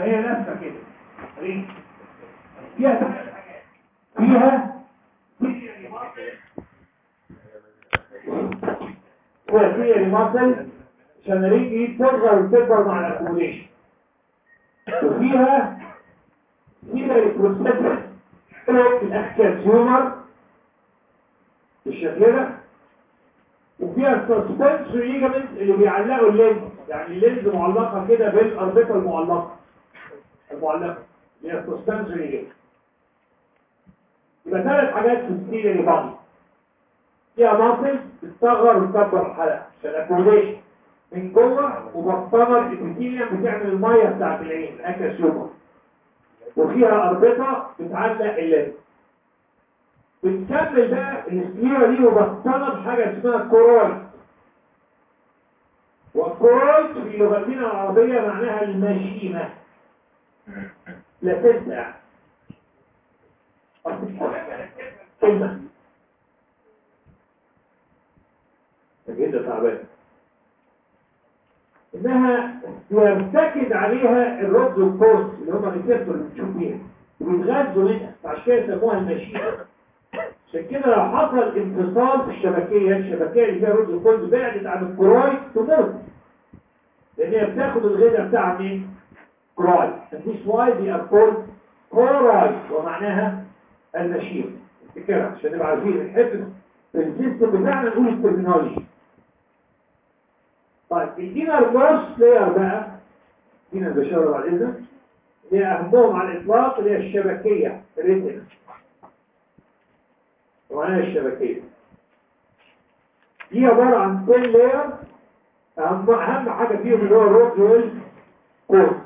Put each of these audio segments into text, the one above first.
هي لفه كده رينج فيها ثلاث حاجات فيها فيها فيها ماسل عشان الرينج دي تصغر وتكبر مع الاكوموديشن وفيها فيها البروستاتيك الاكسيومر بالشكل ده وفيها السسبنس ليجامنت اللي بيعلقوا اللينز يعني اللينز معلقه كده بالاربطه المعلقه المعلقه اللي هي السسبنس ليجامنت يبقى ثلاث حاجات في الستيل اللي بعض فيها ماسل بتصغر وتكبر الحلقه عشان اكوموديشن من جوه وبطنه الابيثيليوم بتعمل الميه بتاعت العين الاكاسيومر وفيها اربطه بتعلق اللينز بنكمل بقى السكليرا دي مبطنه بحاجه اسمها كورويد والكورويد في لغتنا العربيه معناها المشيمه لا تنسى كلمه جدا تعبان انها يرتكز عليها الرز والكوس اللي هم الريسبتور اللي بتشوف بيها وبيتغذوا منها فعشان كده يسموها المشيمه عشان كده لو حصل انفصال في الشبكية الشبكية اللي فيها رز وكلز بعدت عن الكرويد تموت لان هي بتاخد الغذاء بتاعها منين؟ كرويد and this why they are called choroid ومعناها النشير افتكرها عشان نبقى عارفين الحته في السيستم بتاعنا نقول الترمينولوجي طيب ادينا الموست لاير بقى ادينا البشاره بعد اذنك اللي هي اهمهم على الاطلاق اللي هي الشبكيه الريتنا وعناية الشبكية دي عبارة عن 10 لاير أهم, أهم حاجة فيهم اللي هو الروج والكورس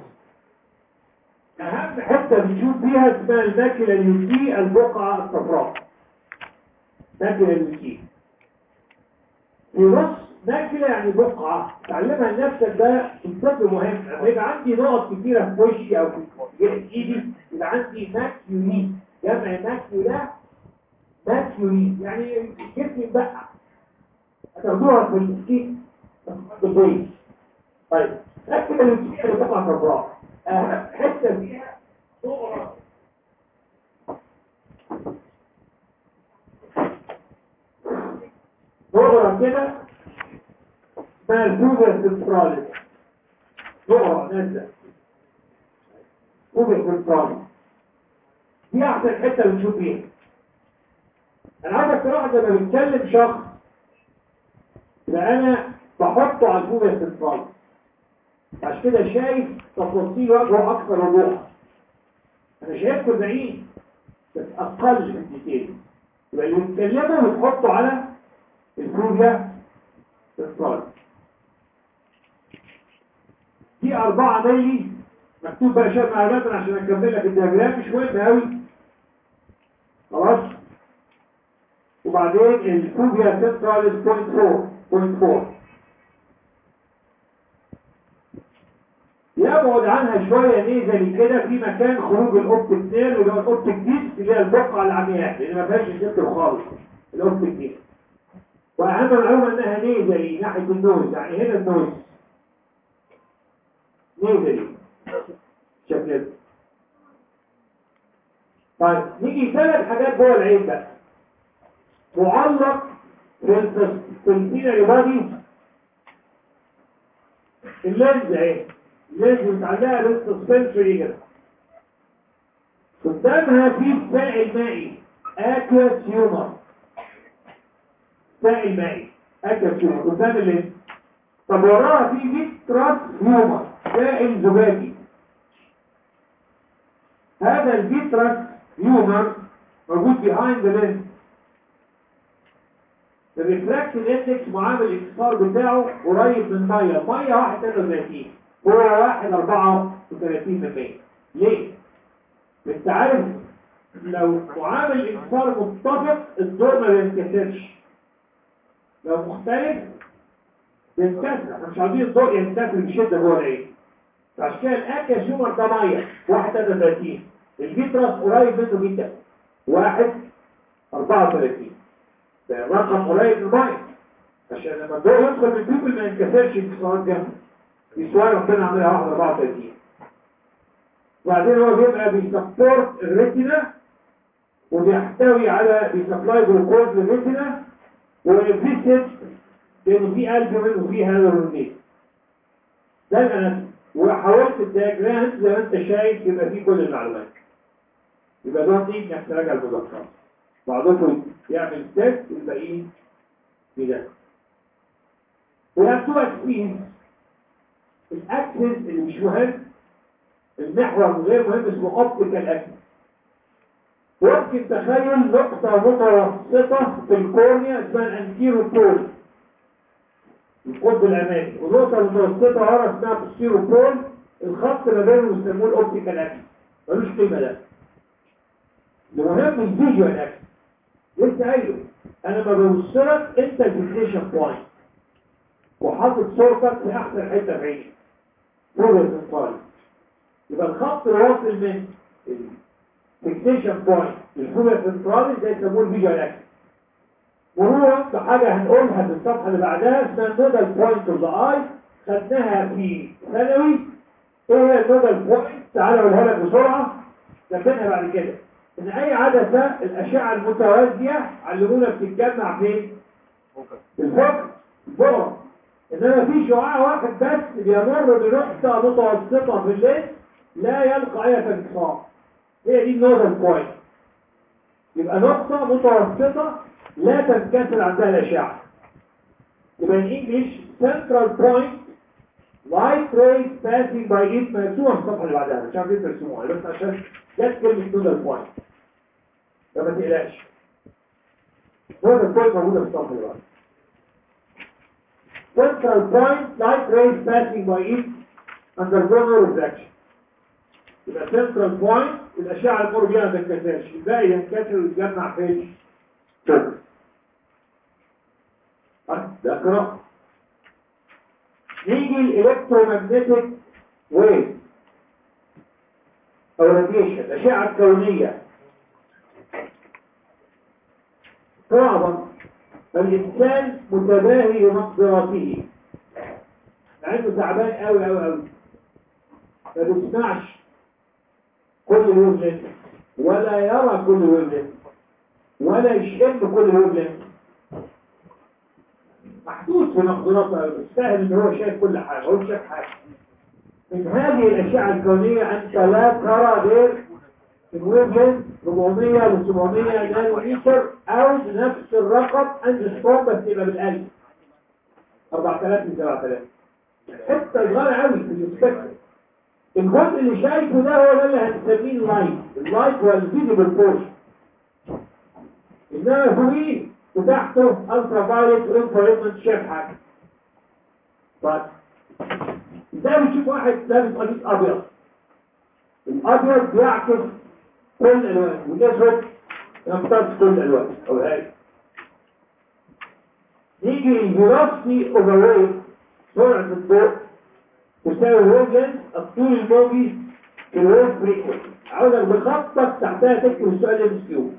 أهم حتة بنشوف فيها اسمها الماكلة اليوتي البقعة الصفراء ماكلة اليوتي في نص ماكلة يعني بقعة تعلمها لنفسك ده كونسيبت مهم لما يبقى عندي نقط كتيرة في وشي أو في إيدي يبقى عندي ماكيولي جمع ماكيولا ماكيوري يعني جسمي بقى هتاخدوها في السكين بالبيت طيب لكن السكين اللي بقى صفراء اهم حته فيها صغرى صغرى كده اسمها الفوجا سنتراليس صغرى نازله فوجا سنتراليس دي احسن حته بنشوف فيها انا عايزك تلاحظ لما بتكلم شخص يبقى انا بحطه على الجوجل السنترال عشان كده شايف تفاصيل وجهه اكثر وضوحا انا شايفه بعيد بس اقل من الديتيل يبقى اللي بتكلمه بتحطه على الجوجل السنترال دي 4 مللي مكتوب بقى شويه معلومات عشان اكمل لك الدياجرام مش مهم قوي خلاص وبعدين الفوبيا سنتراليس 0.4 يبعد عنها شوية نيزلي كده في مكان خروج الاوبتيك نير اللي هو الاوبتيك ديسك اللي هي البقعة العمياء لان ما فيهاش الجسر خالص الاوبتيك ديسك واهم معلومة انها نيزلي ناحية النوز يعني هنا النوز نيزلي شكل طيب نيجي ثلاث حاجات جوه العين بقى معلق في السيناريو بادي اللينز اهي اللينز متعلقه بالسسبنسوري كده قدامها في سائل مائي اكوس هيومر سائل مائي اكوس هيومر قدام اللينز طب وراها في فيتراس هيومر سائل زجاجي هذا الفيتراس هيومر موجود behind the lens الريفراكتيف اندكس معامل الاكسار بتاعه قريب من ميه ميه 1.33 هو 1.34 ليه؟ انت عارف لو معامل الاكسار متفق الدور ما بينكسرش لو مختلف بينكسر احنا مش عايزين الضوء ينكسر بشده جوه العين فعشان كده الاكا شومر ده ميه 31 الفيتراس قريب منه جدا 1 34 ده رقم قليل من الميه عشان لما الضوء يدخل من البيبل ما ينكسرش انكسارات جامده دي سؤال ربنا عاملها 1 34 وبعدين هو بيبقى بيسبورت الريتنا وبيحتوي على بيسبلاي جلوكوز للريتنا وفي ست لان في البومين وفي هيالورونيت ده الاناتومي وحاولت الدياجرام زي ما انت شايف يبقى فيه كل المعلومات يبقى ده دي انك تراجع المذكرات بعضكم يعمل تيست والباقيين بده وهاتوا اكسبيرينس الاكسس اللي مش مهم المحور غير مهم اسمه اوبتيكال اكسس ممكن تخيل نقطة متوسطة في الكورنيا اسمها الانتيرو بول القطب الامامي ونقطة متوسطة ورا اسمها بوستيرو بول الخط ما بينهم يسموه الاوبتيكال اكسس ملوش قيمة ده المهم الفيجوال اكسس لسه قايله انا ما بوصلك انت الفيكسيشن بوينت وحاطط صورتك في احسن حته في عينك فوق الانطالي يبقى الخط الواصل من الفيكسيشن بوينت للفوق الانطالي ده يسموه الفيجوال اكسس مرورا بحاجه هنقولها في الصفحه اللي بعدها اسمها النودال بوينت اوف ذا اي خدناها في ثانوي ايه هي النودال بوينت تعالى اقولها لك بسرعه لكنها بعد كده ان اي عدسه الاشعه المتوازيه علمونا بتتجمع فين في الفوق البؤره انما في شعاع واحد بس بيمر بنقطه متوسطه في الليل لا يلقى اي انفصام هي دي النودال بوينت يبقى نقطه متوسطه لا تنكسر عندها الاشعه يبقى in English central point light rays passing by it مرسومه في الصفحه اللي بعدها مش عارف ايه ترسموها بس عشان جت كلمه نودال بوينت فما تقلقش نودال بوينت موجوده في الصفحه اللي بعدها central point light rays passing by it undergo no reflection يبقى central point الاشعه اللي بيها ما تنكسرش الباقي ينكسر ويتجمع فين فوق ده قراءه نيجي الالكترومagnetic ويف او راديشن الاشعه الكونيه طبعا الانسان متباهي بمقدراته مع انه تعبان قوي قوي قوي ما بيسمعش كل الويفلنت ولا يرى كل الويفلنت ولا يشم كل الويفلنت محدود في مقدراته سهل ان هو شايف كل حاجه هو شايف حاجه من هذه الاشعه الكونيه انت لا ترى غير الويفلنت 400 ل 700 نانو متر او نفس الرقم عند ستروم بس يبقى بالالف 4000 ل 7000 حته صغيره قوي في السبيكتر الجزء اللي شايفه ده هو ده اللي هنسميه اللايت اللايت هو الفيزيبل بورشن انما فوقيه وتحته الترا فايلت وانفراريد مش شايف حاجه طيب ازاي بتشوف واحد لابس قميص ابيض الابيض بيعكس كل الالوان والاسود يمتص كل الالوان او هاي يجي الفيلوسيتي اوفر ويف سرعه الضوء تساوي الويفلنس الطول الموجي في الويف فريكونسي عاوزك بخطك تحتها تكتب السؤال ام كيو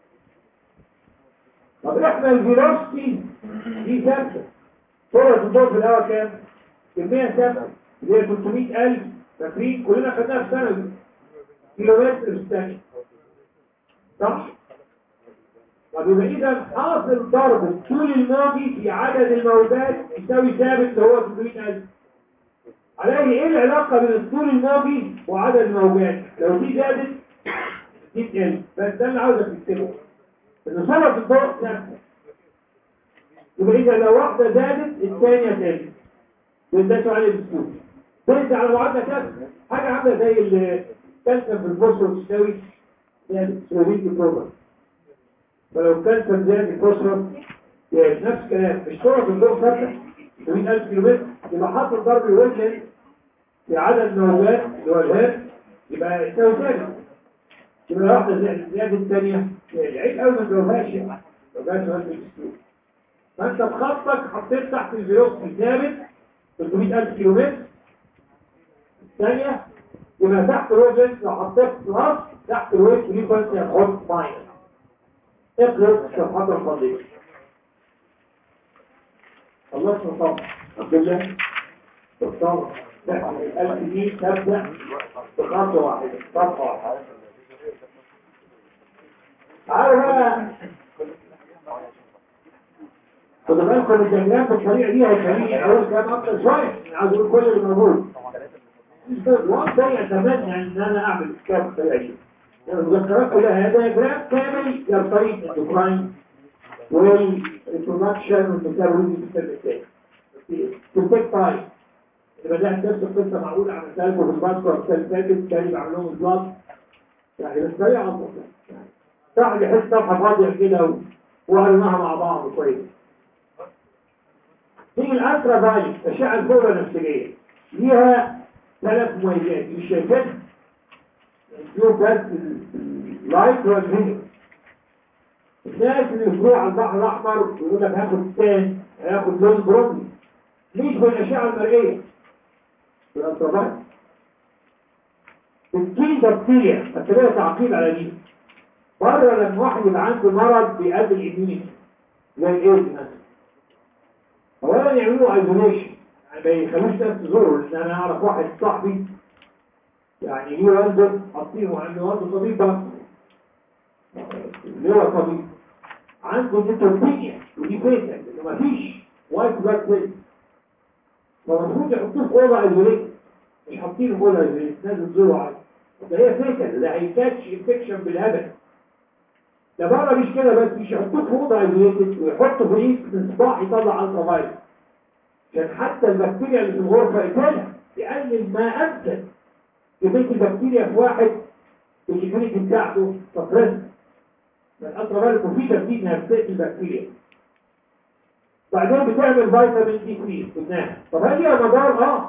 طب احنا الفيلوسيتي دي ثابته سرعه الضوء في الهواء كام؟ كميه ثابته اللي هي 300000 فاكرين كلنا خدناها في ثانوي كيلومتر في الثانيه صح؟ طب يبقى اذا حاصل ضرب الطول الماضي في عدد الموجات يساوي ثابت اللي هو 300000 عليه ايه العلاقة بين الطول الماضي وعدد الموجات لو دي زادت دي تقل بس ده اللي عاوزك تكتبه ان سرعة الضوء ثابتة يبقى اذا لو واحدة زادت الثانية تقل ده سؤال الاسلوب بنت على معادلة ثابتة حاجة عاملة زي الكالسيوم في الفوسفور تساوي سلوبيتي بروبر فلو كالسيوم زاد الفوسفور يعني نفس الكلام مش سرعة الضوء ثابتة 100000 كيلومتر يبقى حاصل ضرب الوجه في عدد الموجات اللي هو الهات يبقى يساوي ثابت يبقى واحدة زائد الزيادة الثانية العيب قوي ما تجاوبهاش يعني لو جات سؤال في الاسلوب فانت بخطك حطيت تحت الفيروسي ثابت 300000 كيلومتر الثانية يبقى تحت الوجه لو حطيت بلس تحت الوجه فريكونسي هتحط ماينس اقلب الصفحات الفضية الله اسمه طبعا عبد الله طبعا لكن الألف دي تبدأ بخطوة واحدة صفحة واحدة تعالوا بقى خدوا بالكم الدياجرام بالطريقة دي هيخليني أقول كلام أكتر شوية أنا عايز أقول كل اللي موجود وقت يتمنى ان انا اعمل كتاب بالطريقه دي المذكرات كلها هذا دياجرام كامل يرتبط الديكراين والانترودكشن والميتابوليزم الكتاب الثاني تنتج تايم يبقى ده نفس القصه معقوله عملتها لكم في الباسكو السنه اللي فاتت كان بعمل لهم البلاط يعني بالطريقه افضل يعني صاحب يحس صفحه فاضيه كده وقريناها مع بعض كويس تيجي الالترا فايلت اشعه الفوق النفسيه ليها ثلاث مميزات مش شايفين الفيو بس اللايت والفيديو الناس اللي بيروحوا على البحر الاحمر يقول لك هاخد تان هاخد لون بروني مش بالاشعه المرئيه بالانترفايت الجين بكتيريا بكتيريا تعقيب على دي بره لما واحد يبقى عنده مرض بيقلل الاميونيتي زي الايدز مثلا اولا يعملوا ايزوليشن يعني ما يخلوش ناس تزوره لان انا اعرف واحد صاحبي يعني ليه والده حاطينه عنده والده طبيب بس اللي هو طبيب عنده نيتروبينيا ودي فيتا لانه مفيش وايت بلاد سيل فالمفروض يحطوه في اوضه ايزوليت مش حاطينه في اوضه ايزوليت لازم تزوره عادي ده هي فيتا ده هيكاتش انفكشن بالهبل ده بره مش كده بس مش يحطوه في اوضه ايزوليتد ويحطوا في ايد مصباح يطلع الترا فايروس عشان حتى البكتيريا اللي في الغرفة يقتلها يقلل ما أمكن كمية البكتيريا في واحد الجينيتي بتاعته تفرز فالأطرى بالك مفيدة جديد انها بتقتل البكتيريا بعدين بتعمل فيتامين دي 3 قلناها طب هل ليها مدار؟ اه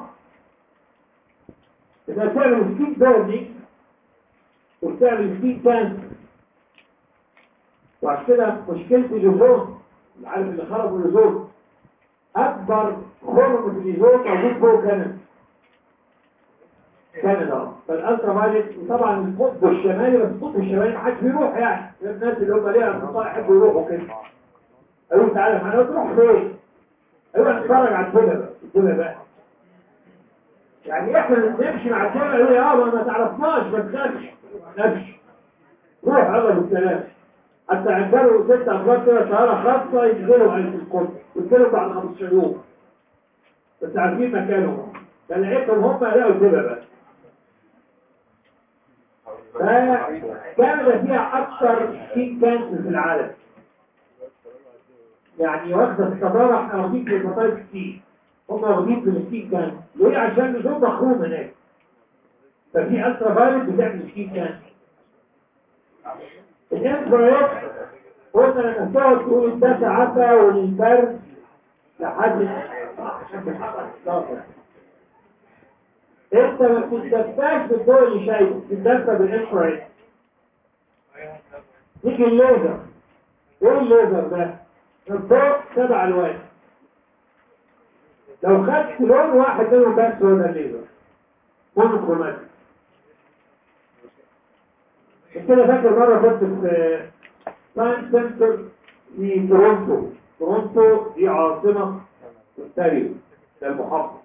انها بتعمل سكين بيرنينج وبتعمل سكين كانسر وعشان كده مشكلة الجزون اللي عارف اللي خرجوا الجزون اكبر خرم في الجزون موجود فوق كندا كندا فالالترا فايلت وطبعا القطب الشمالي بس القطب الشمالي ما حدش بيروح يعني الناس اللي هم ليها اصدقاء يحبوا يروحوا كده قالوا تعالى معانا تروح فين؟ قالوا هنتفرج على الدنيا بقى الدنيا بقى يعني احنا نمشي مع الدنيا يقول لي اه ما تعرفناش ما تخافش ما تخافش روح الله بالسلام حتى عندنا ست افراد كده طياره خاصه ينزلوا على القدس ينزلوا بعد 15 يوم بس عارفين مكانهم فلقيتهم هم لقوا كده بقى فكندا فيها اكثر سكين كانسر في العالم يعني واخده الصداره احنا واخدين في البطايق كتير هم واخدين في السكين كانسر ليه عشان نزول مخروم هناك ففي الترا فايروس بتعمل سكين كانسر الانفرايات قلنا لما تقعد تقول الدفع عفا والبرد لحد انت ما بتستفاش بالضوء اللي شايفه بتدفع بالانفرايد نيجي الليزر ايه الليزر ده الضوء سبع الوان لو خدت لون واحد منهم بس هو ده الليزر مونوكروماتيك كده فاكر مرة كنت في ساين سنتر في تورونتو تورونتو دي عاصمة اونتاريو ده المحافظة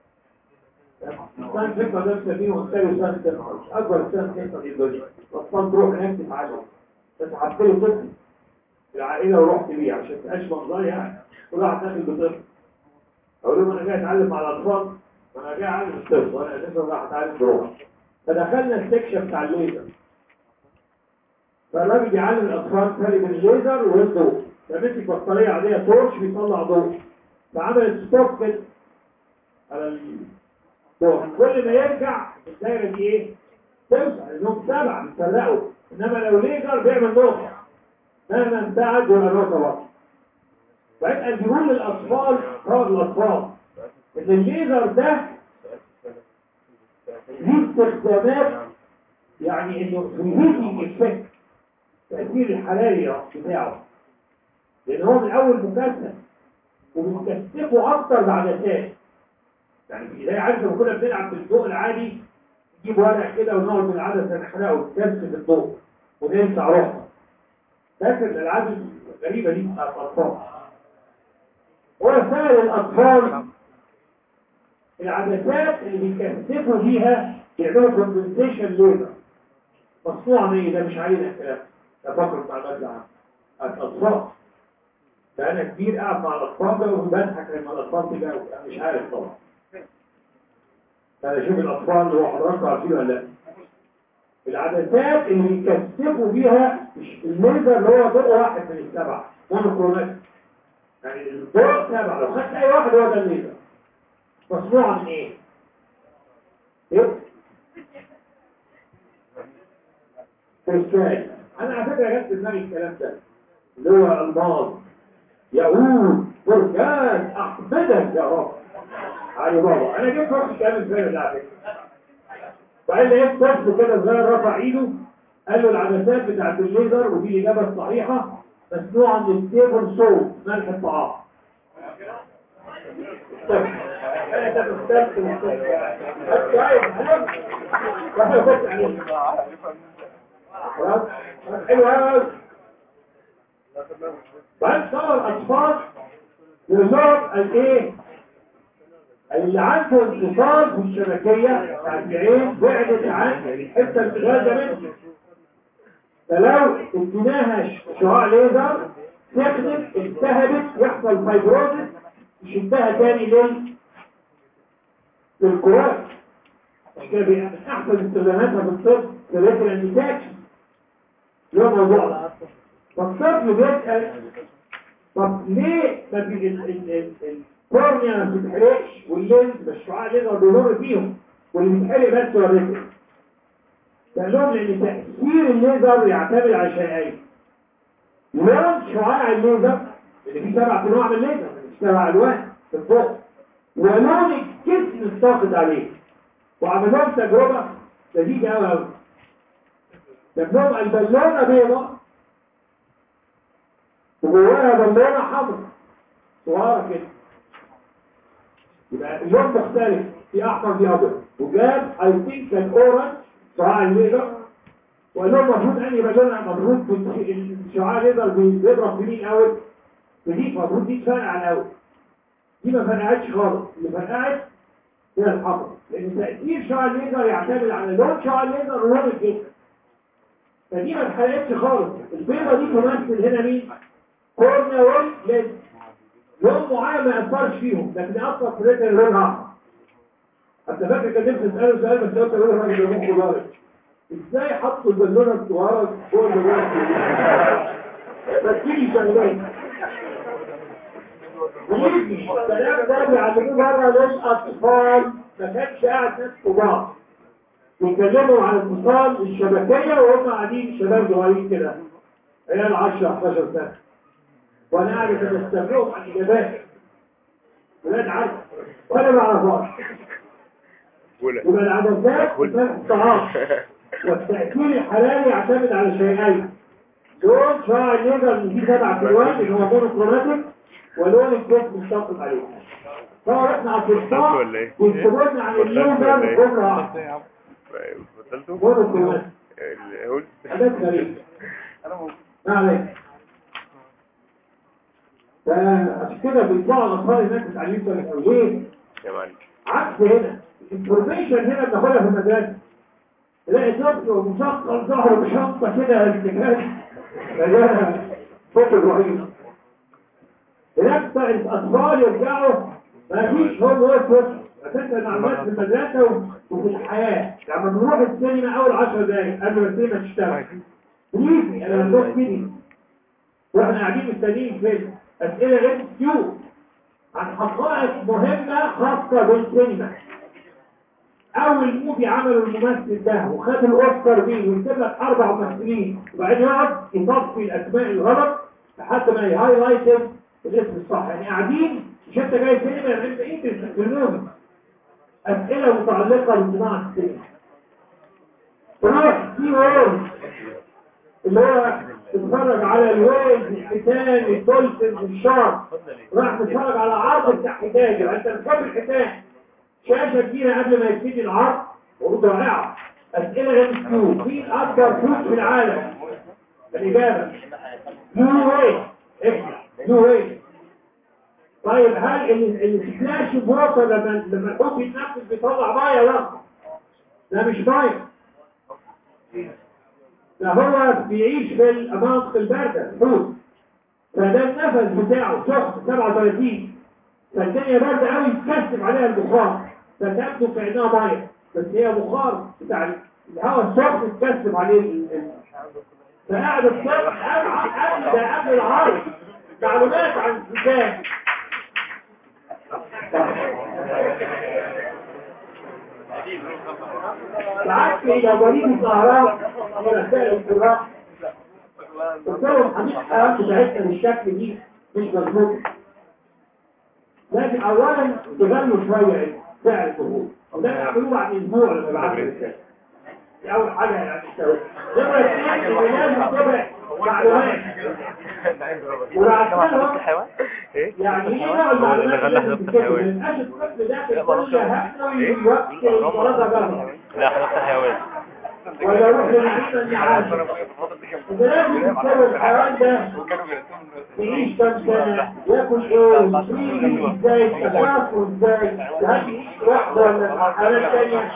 ساين سنتر ده مسميه اونتاريو ساين سنتر مش أكبر ساين سنتر في الدنيا الأطفال تروح هناك تتعلم بس حطيت له طفل العائلة ورحت بيه عشان تبقاش منظر يعني كل واحد داخل بطفل أقول لهم أنا جاي أتعلم مع الأطفال وأنا جاي أعلم الطفل وأنا أساسا راح أتعلم بروحي فدخلنا السكشن بتاع الليزر فالراجل بيعلم الاطفال فرق بين الليزر والضوء فمسك بطاريه عاديه تورش بيطلع ضوء فعمل ستوب كده على الضوء كل ما يرجع الدايره دي ايه؟ توسع لانهم سبعه بيفرقوا انما لو ليزر بيعمل نقطه مهما ابتعد ولا نقطه واحده فيبقى بيقول للاطفال بعض الاطفال ان الليزر ده ليه استخدامات يعني انه ريهيتنج افكت التأثير الحراري بتاعه لأن هو من أول مكثف وبنكثفه أكتر بعدسات يعني زي عارف لما كنا بنلعب بالضوء العادي نجيب ورق كده ونقعد بالعدسة نحرقه ونكثف الضوء وننسى روحنا فاكر الألعاب الغريبة دي بتاعت الأطفال هو سهل الأطفال العدسات اللي بيكثفوا بيها يعملوا كومبنسيشن ليزر مصنوعة من ايه ده مش علينا الكلام ده فقرة معلومات العامة الأطفال فأنا كبير قاعد مع الأطفال ده وبضحك لما الأطفال تبقى أنا مش عارف طبعا فأنا أشوف الأطفال اللي هو حضراتكم عارفين ولا لا العدسات اللي بيكثفوا بيها مش الليزر اللي هو ضوء واحد من السبعة مونوكرومات يعني الضوء سبعة لو خدت أي واحد هو ده الليزر مصنوعة من إيه؟ إيه؟ كريستال انا على فكره جت في دماغي الكلام ده اللي هو الماظ يعود بركان احمدك يا رب علي بابا انا جبت فرق كامل فعلا ده على فكره وقال لي ايه طفل كده صغير رفع ايده قال له العدسات بتاعت الليزر ودي الاجابه الصحيحه مصنوعه من ستيبل صوت ملح الطعام انا تستفت من خلاص حلو قوي بعد طبعا الاطفال يظهر الايه اللي عنده انتصال في الشبكيه بتاعت العين بعدت عن الحته الغازه منه فلو اديناها شعاع ليزر تخدم التهبت يحصل فايبروزس يشدها تاني لل للكرات مش كده من احسن استخداماتها في الطب في الريتنا النتاج اللي هو موضوع ده فالطفل بيسأل طب ليه ما بي الكورنيا ما بتتحرقش واللينز بالشعاع الليزر بيمر فيهم واللي بيتحرق بس هو الريتنا قال لهم لان تأثير الليزر يعتمد على شيئين لون شعاع الليزر اللي فيه سبع انواع من الليزر سبع الوان في الضوء ولون الجسم الساقط عليه وعملهم تجربة لذيذة قوي قوي جابلهم البالونة بيضة وجواها بالونة حمراء صغيرة كده يبقى اللون مختلف في احمر في ابيض وجاب اي ثينك كان اورنج شعاع الليزر وقال لهم المفروض انهي بالونه المفروض الشعاع الليزر بيضرب في مين اول ودي المفروض دي تفرقع الاول دي ما فرقعتش خالص اللي فرقعت هي الحمراء لان تاثير شعاع الليزر يعتمد على لون شعاع الليزر ولون الجسم فدي ما اتحرقتش خالص البيضه دي تمثل هنا مين كورنيا والليز لون معين ما يأثرش فيهم لكن يأثر في ريتنا لونها احمر حتى فاكر كان نفسي اساله سؤال بس قلت له الراجل ده مخه ضارب ازاي حطوا البالونه الصغيره فوق البالونه تفكيري شغال ويجي الكلام ده بيعلموه بره للاطفال ما كانش قاعد ناس كبار بيتكلموا عن اتصال الشبكيه وهم قاعدين شباب صغيرين كده عيال 10 11 سنه وانا قاعد بستمعهم عن اجابات ولاد عارف وانا ما اعرفهاش يبقى العدسات بتاعت الطعام والتأثير الحراري يعتمد على شيئين لون شعاع الليزر اللي فيه سبع الوان اللي هو مونوكروماتيك ولون الجسم مشتق عليه طبعا احنا على الفرصة بيكتبوا لنا عن الليزر جملة واحدة مونوكروماتيك حاجات غريبة ما عليك فعشان كده بيطلعوا الاطفال هناك متعلمين ليه؟ عكس هنا الانفورميشن هنا بناخدها في المدرسه تلاقي طفل ومشقل ظهره بشنطه كده الاتجاه مليانه فكر رهيب هناك الاطفال يرجعوا ما فيش هو وقت اساسا معلومات في المدرسه وفي الحياه لما بنروح السينما اول 10 دقايق قبل ما السينما تشتغل بليزي انا بنروح سينما واحنا قاعدين مستنيين فيلم اسئله ام كيو عن حقائق مهمه خاصه بالسينما اول موفي عمله الممثل ده وخد الاوسكار بيه ويكتب لك اربع ممثلين وبعدين يقعد يصفي الاسماء الغلط لحد ما يهايلايت الاسم الصح يعني قاعدين مش انت جاي سينما يعني انت ايه تستخدمون اسئله متعلقه بصناعه السينما تروح في وورد اللي هو تتفرج على الويل الحيتان الدولفين الشارك راح تتفرج على عرض بتاع حيتان يبقى انت بتحب الحيتان شاشة كبيرة قبل ما يبتدي العرض ورود رائعة أسئلة غير كيو مين أكبر فلوس في العالم الإجابة نو واي احنا نو واي طيب هل ال- السبلاش ووتر لما لما الحوت يتنفس بيطلع ميه لا ده مش ميه ده هو بيعيش في المناطق البارده الحوت فده النفس بتاعه سخن 37 فالدنيا باردة قوي يتكثف عليها البخار فتبدو كأنها مية بس هي بخار بتاع الهواء السخن يتكثف عليه ال- ال- فقاعد الصبح قبل قبل ده قبل العرض معلومات عن الزكاة ساعات في وليد الزهراء من رسائل القراء قلت لهم حديث الحيوان بتاعتنا بالشكل دي مش مظبوط لكن اولا تغنوا شويه سعر الظهور وده يعملوه بعد اسبوع لما بعد الرساله دي اول حاجه يعني تسوي نمره اثنين اللي لازم تبقى معلومات وبعد ايه يعني ايه نوع المعلومات اللي غلى اللي حديقة الحيوان. من اجل الطفل ده في الكليه هقوي الوقت الفرازه جرى لا حديقة الحيوان ولا اروح للعيله اللي عايشه انت لازم تسوي الحيوان ده يعيش كم سنة ياكل ايه ويجري ازاي تكافه ازاي هل يعيش لوحده ولا حالات تانية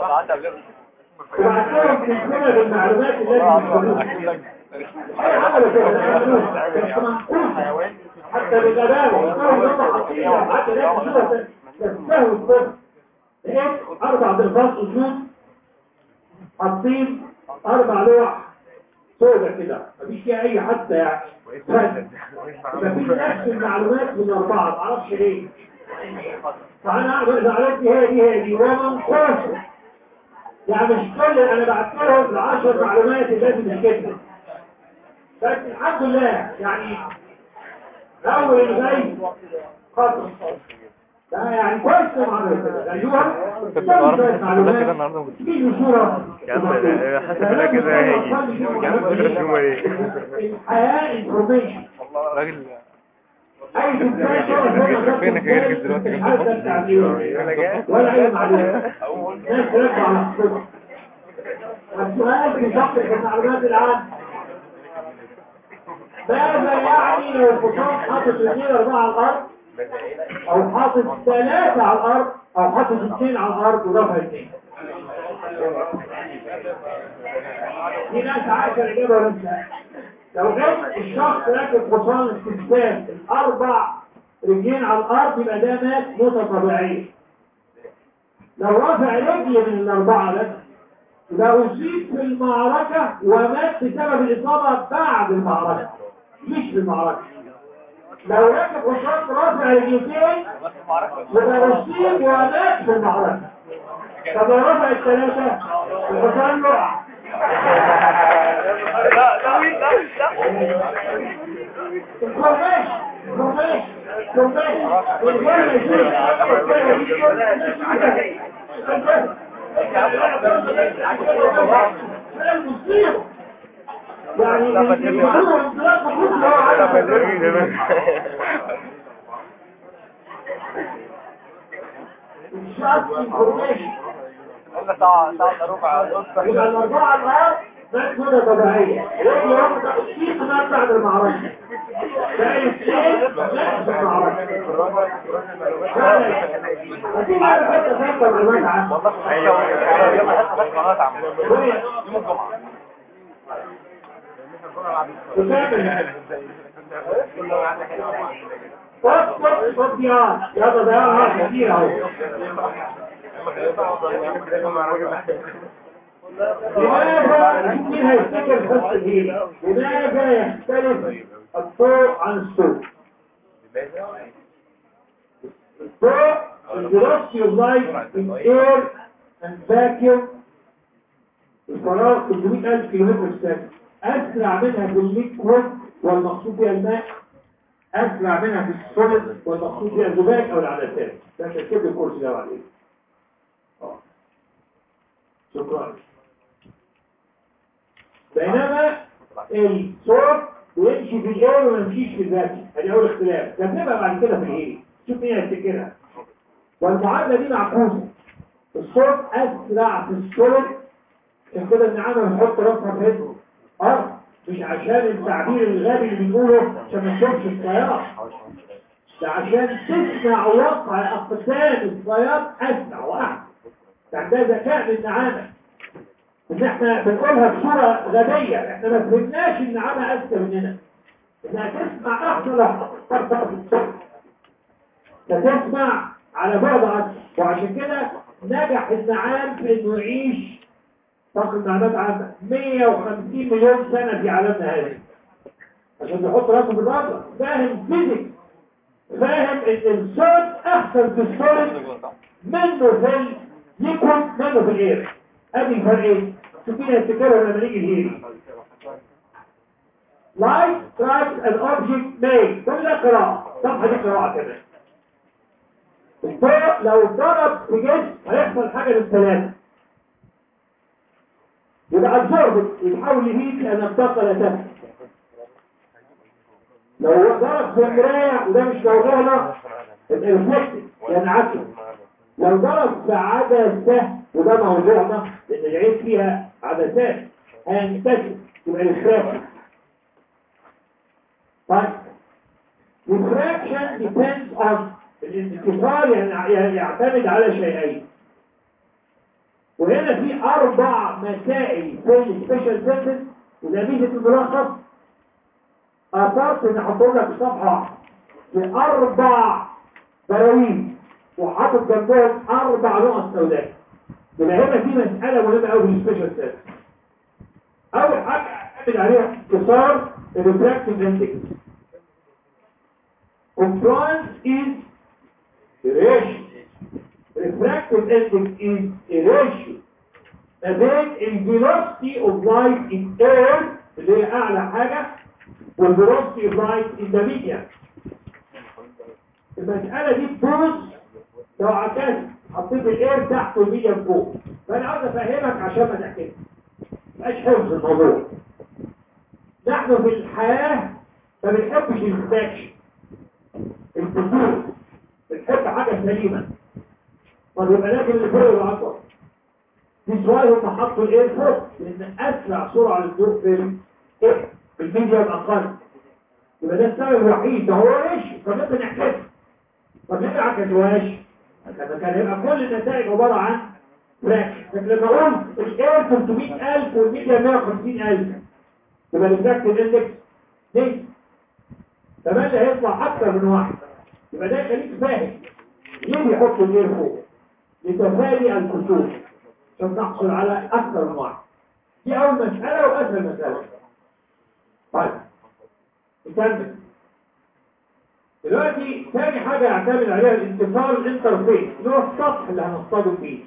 وبعدين تنسينا بالمعلومات التي يقولوها عملوا كده عملوها بس منقوصة حتى بالغباوة يقولوا هم حاطين حتى لا تشوفها تستهوي الطفل لقيت اربع ضربات اسود حاطين اربع لوح سودة كده مفيش فيها اي حتى يعني فرد. مفيش نفس المعلومات من اربعة معرفش ليه فانا اقدر زعلت هي دي هي دي ومنقوصة يعني مش كل انا بعت لهم العشر معلومات اللي لازم نكتبها بس الحمد لله يعني اول الغيب خطر ده يعني كويس معلومات ايوه ده كده النهارده ما كنتش- تجيب صورة يا عم ده- حاسس إنها كده هيجي. يا عم كل الجمل ايه الحياة انفورميشن راجل اي دكتور فينك يا جرجس دلوقتي جنب ولا اي معلومات ناس ترجع على الصبح والسؤال في شق المعلومات العامة ماذا يعني لو الحصان حاطط اثنين اربعة على الارض او حاطط ثلاثة على الارض او حاطط اثنين على الارض ورفع اثنين في ناس عايشة الاجابة ولا انت لو جبت الشخص راكب حصان استثبات الاربع رجلين على الارض يبقى ده مات موتة طبيعية لو رفع رجل من الاربعة بس يبقى اصيب في المعركة ومات بسبب الاصابة بعد المعركة مش في المعركة لو راكب حصان رافع رجلتين يبقى اصيب ومات في المعركة طب لو رفع الثلاثة الحصان يقع الخرباش الخرباش الخرباش الولا يشوف يعني المعلومة انطلاق كله الشعب الخرباش يبقى الأربعة الآن بس هنا طبيعية رجل واحدة الشيء ما بعد المعركة باقي الشيء لا في المعركة هتيجي على فترة فترة معلومات عنها وكامل صوت صوت صوت يا يلا ده يلا كتير اهو لماذا يمكن هيفتكر خط الهيل لماذا يختلف الضوء عن الصوت الضوء the velocity of light in air and vacuum الفراغ 300000 كيلومتر في الثانية أسرع منها في الليكويد والمقصود بها الماء أسرع منها في السوليد والمقصود بها الزجاج أو العدسات ده تركيب الكورس ده عليه آه. شكرا بينما الصوت بيمشي في الاير وما يمشيش في الذاتي ادي اول اختلاف ده بنبقى بعد كده في الايه شوف مين هيفتكرها والمعادله دي معكوسه الصوت اسرع في الصوت عشان كده النعامه بنحط راسها في هيده اه مش عشان التعبير الغبي اللي بنقوله عشان ما نشوفش السياره ده عشان تسمع وقع اقسام الصياد اسرع واحسن يعني ده ذكاء من النعامه ان احنا بنقولها بصوره غبيه احنا ما فهمناش النعامه اذكى مننا انها تسمع احسن لحظه فتسمع على بعد اكثر وعشان كده نجح النعام في انه يعيش طاقم معلومات عامة 150 مليون سنة في عالمنا هذا عشان يحط راسه في الرابع فاهم فيزيك فاهم ان الصوت احسن في الصوت منه في الليكويد منه في الاير ادي الفرقين شوفين افتكروا لما نيجي الهيري Light strikes an object made كل ده قراءة صفحة دي قراءة كمان الضوء لو ضرب في جسم هيحصل حاجة للثلاثة يبقى absorbed يتحول لهيت أن الطاقة لا تفهم لو ضرب في مراية وده مش موضوعنا يبقى ريفلكتد ينعكس لو ضرب في عدسة وده موضوعنا لأن العين فيها عدسات هينتشر يبقى ريفراكشن طيب refraction depends on الانكسار يعني يعتمد على شيئين وهنا في اربع مسائل في السبيشال سنتنس وده ميزه الملخص اثرت ان احط لك صفحه في اربع براويز وحاطط جنبهم اربع نقط سوداء يبقى هنا في مساله مهمه قوي في السبيشال سنتنس اول حاجه اعتمد عليها انكسار الريفراكتيف اندكس compliance is ratio refractive index is a ratio ما بين ال velocity of light in air اللي هي أعلى حاجة وال velocity of light in the medium المسألة دي بوز لو عكست حطيت الاير تحت والميديم فوق فأنا عاوز أفهمك عشان ما تحكيش مبقاش حفظ الموضوع نحن في الحياة ما بنحبش الريفراكشن الفضول بنحب حاجة سليمة طب يبقى لازم اللي فوق العطر دي سؤال هم حطوا الاير فوق لان اسرع سرعة للضوء في الايه في الميديا اقل يبقى ده السبب الوحيد ده هو ايش فممكن نحكي طب ليه ما عكسوهاش لما كان يبقى كل النتائج عبارة عن فراكشن لكن لما اقول الاير 300000 والميديا 150000 يبقى الريفراكتيف اندكس ليه تمام هيطلع اكتر من واحد يبقى ده خليك فاهم ليه بيحطوا الاير فوق لتفادي الكسوف عشان تحصل على اكثر من واحد دي اول مساله واسهل مساله طيب نكمل دلوقتي ثاني حاجه يعتمد عليها الاتصال الانترفيس اللي هو السطح اللي هنصطدم فيه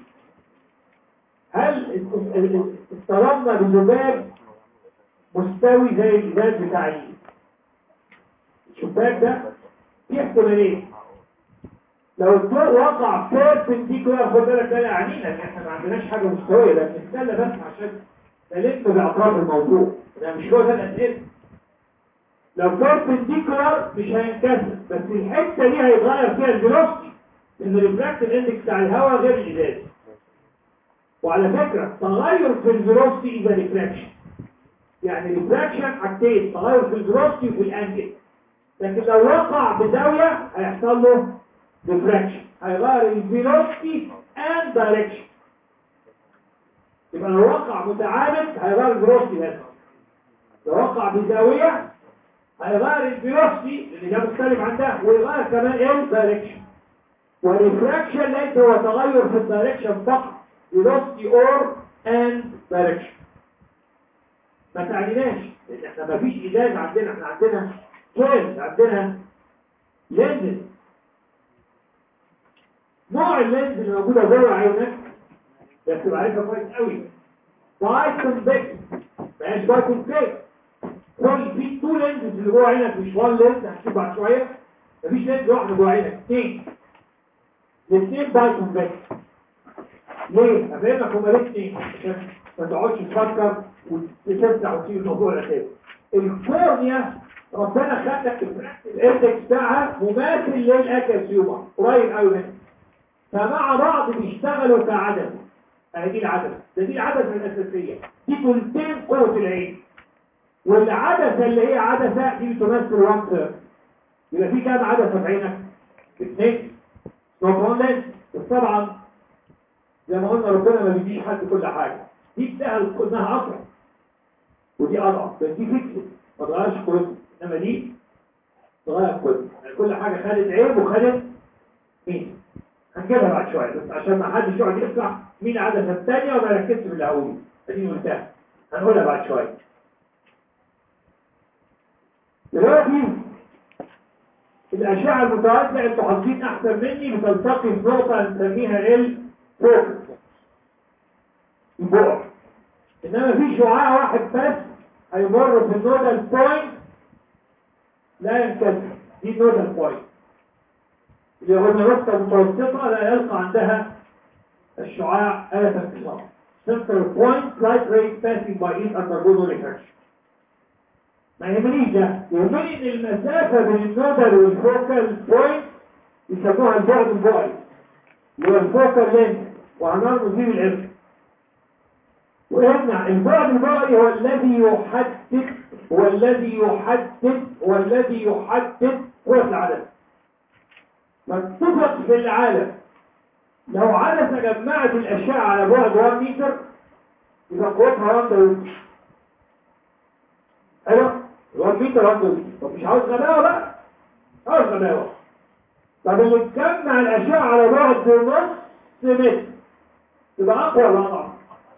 هل اتصالنا بزجاج مستوي زي الازاز بتاع الشباك ده في احتمالين لو الضوء وقع بيربنديكولار خد بالك ده يعني لان احنا ما عندناش حاجه مستويه لكن استنى بس عشان نلف باطراف الموضوع ده مش هو ده الاسئله لو بيربنديكولار مش هينكسر بس الحته دي هيتغير فيها الفيلوسيتي لان الريفراكتيف اندكس بتاع الهواء غير الازاز وعلى فكره تغير في الفيلوسيتي اذا ريفراكشن يعني ريفراكشن حاجتين تغير في الفيلوسيتي وفي الانجل لكن لو وقع بزاويه هيحصل له diffraction هيغير الفيلوسيتي and direction يبقى لو وقع متعامد هيغير الفيلوسيتي بس لو وقع بزاوية هيغير الفيلوسيتي اللي ده مختلف عن ده ويغير كمان ايه الدايركشن والريفراكشن ليس هو تغير في الدايركشن فقط فيلوسيتي اور اند دايركشن ما تعنيناش لان احنا ما فيش ازاز عندنا احنا عندنا كيرز عندنا لينزز نوع اللينز اللي موجوده جوه عينك بس تبقى عارفها كويس قوي باي كونفكس ماشي باي كونفكس كل في تو لينزز اللي جوه عينك مش وان لينز هنشوف بعد شويه مفيش لينز واحده جوه عينك اثنين الاثنين باي كونفكس ليه؟ افهمك هما ليه اثنين عشان ما تقعدش تفكر وتفتح وتسيب الموضوع الاساسي الكورنيا ربنا خلق الاندكس بتاعها مماثل للاكاسيوما قريب قوي منه فمع بعض بيشتغلوا كعدد اهي دي العدسه ده دي العدسه الاساسيه دي ثلثين قوه العين والعدسه اللي هي عدسه دي بتمثل 1 ثيرد يبقى في كام عدسة في عينك؟ اثنين نوت لينس بس طبعا زي ما قلنا ربنا ما بيديش حد كل حاجة دي بتاعها انها اقرب ودي اضعف بس دي فكرة ما تغيرش قوتها انما دي تغير قوتها يعني كل حاجة خدت عيب وخدت مين هنجيبها بعد شوية بس عشان ما حدش يقعد يفتح مين العدسة الثانية وما يركزش في اللي هقوله اديني قلتها هنقولها بعد شوية دلوقتي الأشعة المتوزعة انتوا حاطين أحسن مني بتلتقي في نقطة نسميها الفوكس البعد إنما في شعاع واحد بس هيمر في النودال بوينت لا ينكسر دي النودال بوينت اللي قلنا نقطة متوسطة لا يلقى عندها الشعاع آلة انكسار central point light rays passing by it undergo no refraction ما يهمنيش ده يهمني ان المسافة بين النودل والفوكال بوينت يسموها البعد البعد اللي هو الفوكال لينس وهنرمز فيه بالعلم ويمنع البعد البعدي هو الذي يحدد هو الذي يحدد هو الذي يحدد قوة العدد فاتفق في العالم لو عدسة جمعت الأشعة على بعد 1 متر يبقى قوتها 1 دايوتر ايوه 1 متر 1 دايوتر طب مش عاوز غباوة بقى عاوز غباوة طب اللي تجمع الأشعة على بعد نص متر يبقى أقوى ولا أضعف؟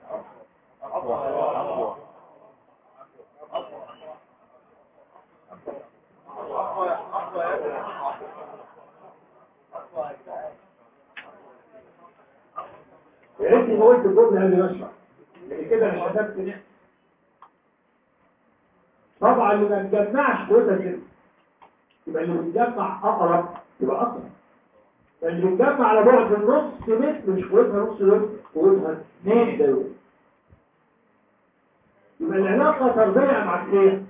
يا ريتني ما قلت الجمله قبل ما اشرح لان كده انا شتمت نفسي طبعا اللي ما تجمعش قوتها كده يبقى اللي بيتجمع اقرب يبقى اقرب فاللي بيتجمع على بعد النص متر مش قوتها نص متر قوتها 2 دايره يبقى العلاقه طرديه مع ايه؟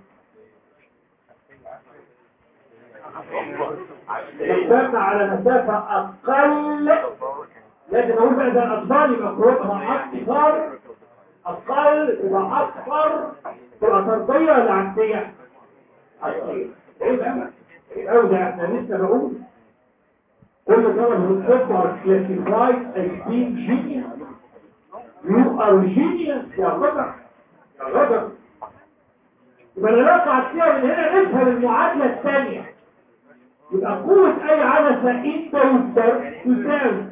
بتجمع على مسافه اقل لكن اقول بقى ده الاطفال يبقى قوتها اكثر اقل يبقى اكثر تبقى طرديه ولا عكسيه؟ عكسيه ايه بقى؟ ايه ده احنا لسه بقول كل طلبه الطب are classified as being genius you are genius يا غدر يا غدر يبقى العلاقه عكسيه من هنا نفهم المعادله الثانيه يبقى قوه اي عدسه انت يستر تساوي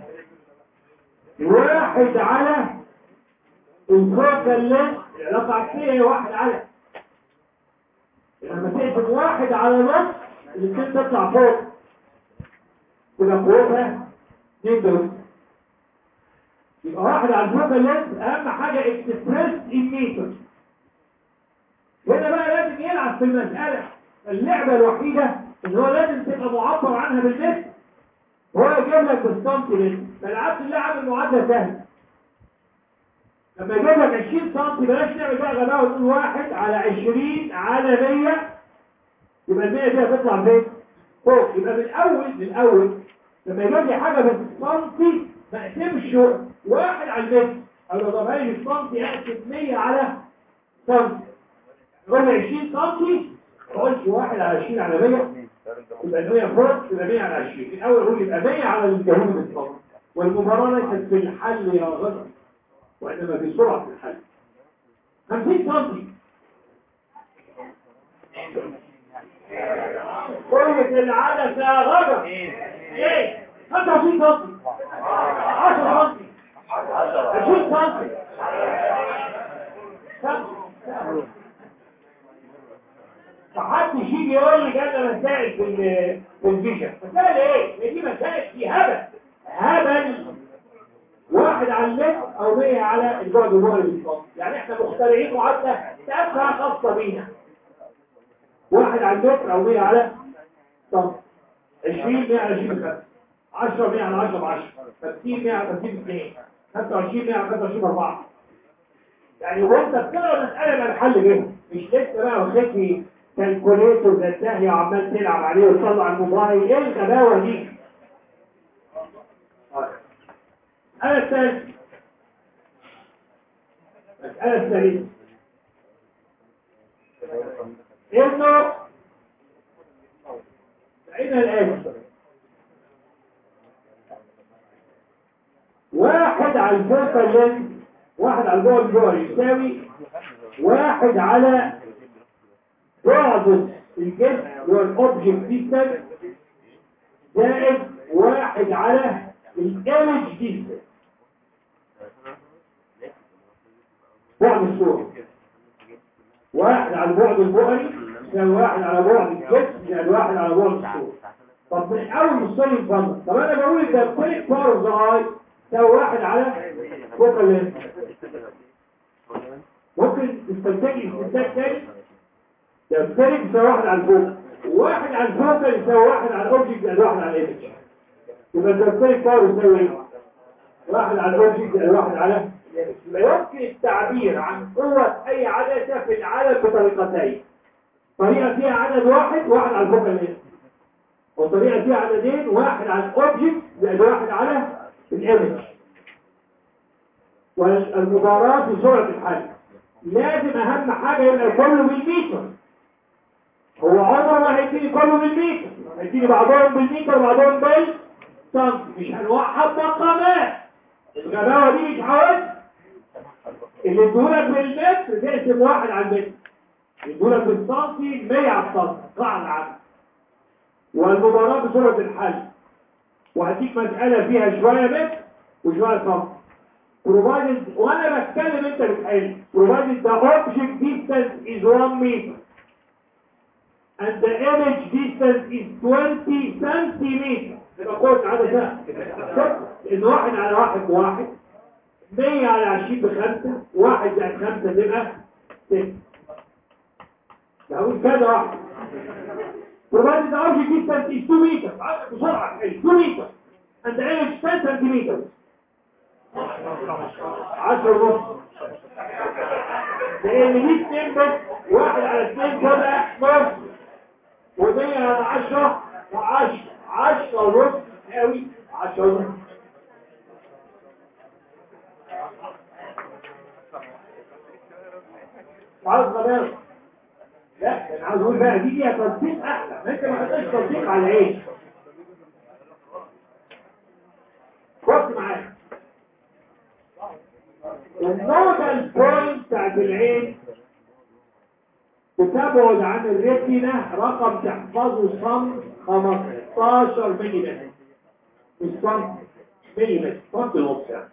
واحد على الفوكال لينس العلاقة عكسية واحد على لما تقسم واحد على نص الاثنين تطلع فوق تبقى قوتها اتنين دول يبقى واحد على الفوكال لينس اهم حاجة اكسبريس ان متر هنا بقى لازم يلعب في المسألة اللعبة الوحيدة ان هو لازم تبقى معبر عنها بالمتر هو يجيب لك بالسنتي ليه فالعبد الله عامل معادله سهله لما يجيب لك 20 سم بلاش نعمل بقى غباء ونقول واحد على 20 على 100 يبقى ال 100 دي هتطلع فين؟ فوق يبقى من الاول من الاول لما يجيب لي حاجه بالسنتي ما اقسمش واحد على المتر او لو ضربها لي بالسنتي اقسم 100 على سنتي يقول لي 20 سم ما اقولش واحد على 20 على 100 يبقى 100 فوق يبقى 100 على 20 الاول اقول يبقى 100 على الجهود بالفضل والمباراة ليست في الحل يا غدر وإنما في سرعة الحل 50 سم قوة العدسة يا غدر ايه 25 سم 10 سم 20 سم فحدش يجي يقول لي انا مسائل في في الفيجن مسائل ايه؟ دي مسائل في هبل هبل واحد على الليل او 100 على البعد البعد بالفضل يعني احنا مخترعين معادله تافهه خاصه بينا واحد على المتر او 100 على طب 20 100 على 20 بخمسة 10 100 على 10 ب 10 50 100 على 50 ب 2 25 100 على 25 ب 4 يعني وانت بتقرا مساله يبقى الحل جه مش لسه بقى واخدني كالكوليتور ده الداهية وعمال تلعب عليه وتطلع على الموبايل ايه الغباوة دي انا الثالث المسألة الثالثة انه لقينا الآتي واحد على الفوكال لينز واحد على البعد الجوهري يساوي واحد على بعد الجسم اللي هو الاوبجكت ديستنس زائد واحد على الايمج ديستنس بعد الصورة واحد على البعد البؤري يساوي واحد على بعد الجسم زائد واحد على بعد الصورة طب من اول الصورة يتفضل طب انا بقول ده كل بار اوف ذا اي يساوي واحد على فوكال لينس ممكن تستنتجي استنتاج تاني ده الفرق يساوي واحد على الفوق واحد على الفوق يساوي واحد على الاوبجكت زائد واحد على الايمج يبقى ده الفرق باور يساوي ايه؟ واحد على الاوبجكت زائد واحد على يبقى يمكن التعبير عن قوة أي عدسة في العالم بطريقتين طريقة فيها عدد واحد واحد على الفوق الإنس وطريقة فيها عددين واحد على الأوبجكت زائد واحد على الإيمج والمباراة في سرعة الحل لازم أهم حاجة يبقى كله بالميتر هو عمره ما هيديني كله بالميتر هيديني بعضهم بالميتر وبعضهم بالسنتي مش هنوحد مقامات الغباوة دي مش عاوزها اللي ادولك بالمتر تقسم واحد على المتر ادولك بالسنتي 100 على السنتي قاعدة عنه والمباراة بسرعة الحل وهديك مسألة فيها شوية متر وشوية سنتي provided وانا بتكلم انت بتحل provided the object distance is 1 meter and the image distance is 20 centimeter يبقى قوة عدد ده ان واحد على واحد بواحد 100 على 20 بخمسة واحد زائد خمسة تبقى ستة بقول كده واحد provided the object distance is 2 meter بسرعة 2 meter and the image 10 centimeters 10 ونص لان دي اتنين بس واحد على اتنين كده نص ومية على عشرة وعشرة عشرة ونص قوي عشرة ونص عاوز غباوة لا انا عاوز اقول بقى دي فيها تطبيق احلى ما انت ما خدتش تطبيق على ايه بص معايا النودال بوينت بتاعت العين بتبعد عن الريتنا رقم تحفظه صم 15 ملي متر مش صم ملي متر صم نص يعني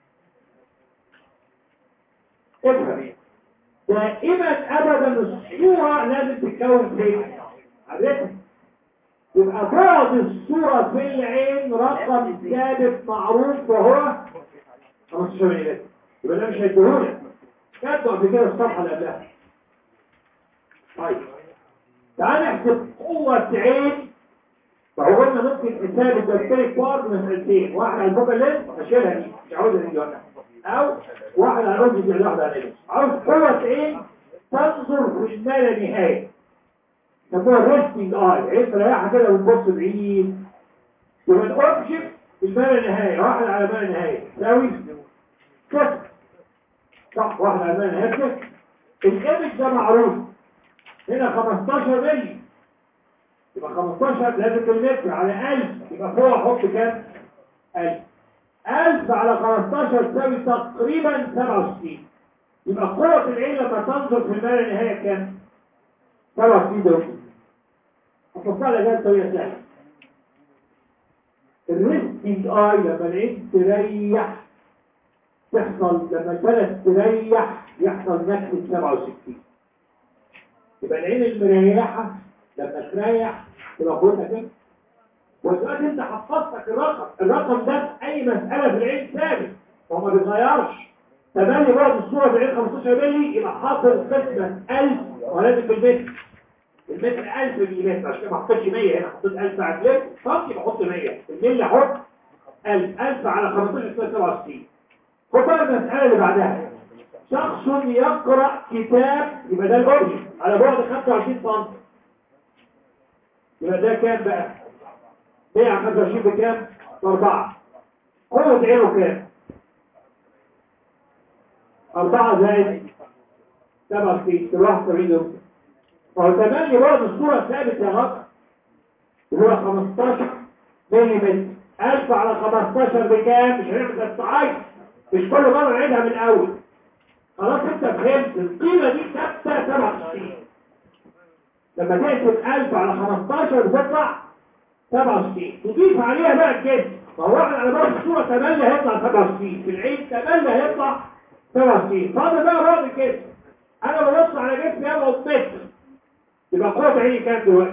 افهم دائما ابدا الصورة لازم تتكون فين الريتنا يبقى بعد الصورة في العين رقم ثابت معروف وهو 15 ملي متر يبقى ده مش هيديهولك كاتبه قبل كده الصفحة اللي قبلها طيب تعال نحسب قوة عين فهو قلنا ممكن حساب الدكتوريك بار مسألتين واحد على الفوق الليل اشيلها دي مش عاوزها دي ولا او واحد على الوجه دي واحد على الليل عاوز قوة عين تنظر في الما لا نهاية يسموها ريستنج اي عين تريحها كده وتبص بعيد يبقى الاوبجكت في الما لا نهاية واحد على ما لا نهاية تساوي كده صح واحد على ما لا نهاية كده الايمج ده معروف هنا 15 ملي يبقى 15 لازم بالمتر على 1000 يبقى فوق احط كام 1000 1000 على 15 تساوي تقريبا 67 يبقى قوة العين لما تنظر في المال النهاية كام 67 دول هتوصل لك ده بطريقة سهلة الريستنج اي لما العين تريح تحصل لما البلد تريح يحصل نكسة 67 يبقى العين المريحة لما تريح تبقى قوتها كده ودلوقتي انت حفظتك الرقم الرقم ده في اي مسألة في العين ثابت وهو ما بيتغيرش تملي بعد الصورة في العين 15 ملي يبقى حاصل قسمة 1000 ولازم بالمتر المتر 1000 ملي متر عشان ما حطيتش 100 هنا حطيت 1000 على المتر صافي بحط 100 الملي احط 1000 1000 على 15 67 خد بقى المسألة اللي بعدها شخص يقرأ كتاب يبقى ده الأورج على بعد 25 سم يبقى ده كام بقى 125 بكام بأربعة قوة عينه كام أربعة زائد سبعة في واحد سبعين يوم فهو تملي بعد الصورة ثابت يا غطى اللي هو 15 ملي متر 1000 على 15 بكام مش هنعمل الصعايد مش كل مرة نعيدها من الأول خلاص انت فهمت القيمة دي ثابتة 67 لما تقسم 1000 على 15 بتطلع 67 تضيف عليها بقى الجسم ما هو احنا على بعض الصورة 8 هيطلع 67 في العين 8 هيطلع 67 فاضل بقى بعض الجسم انا ببص على جسمي انا متر يبقى قوة عيني كام دلوقتي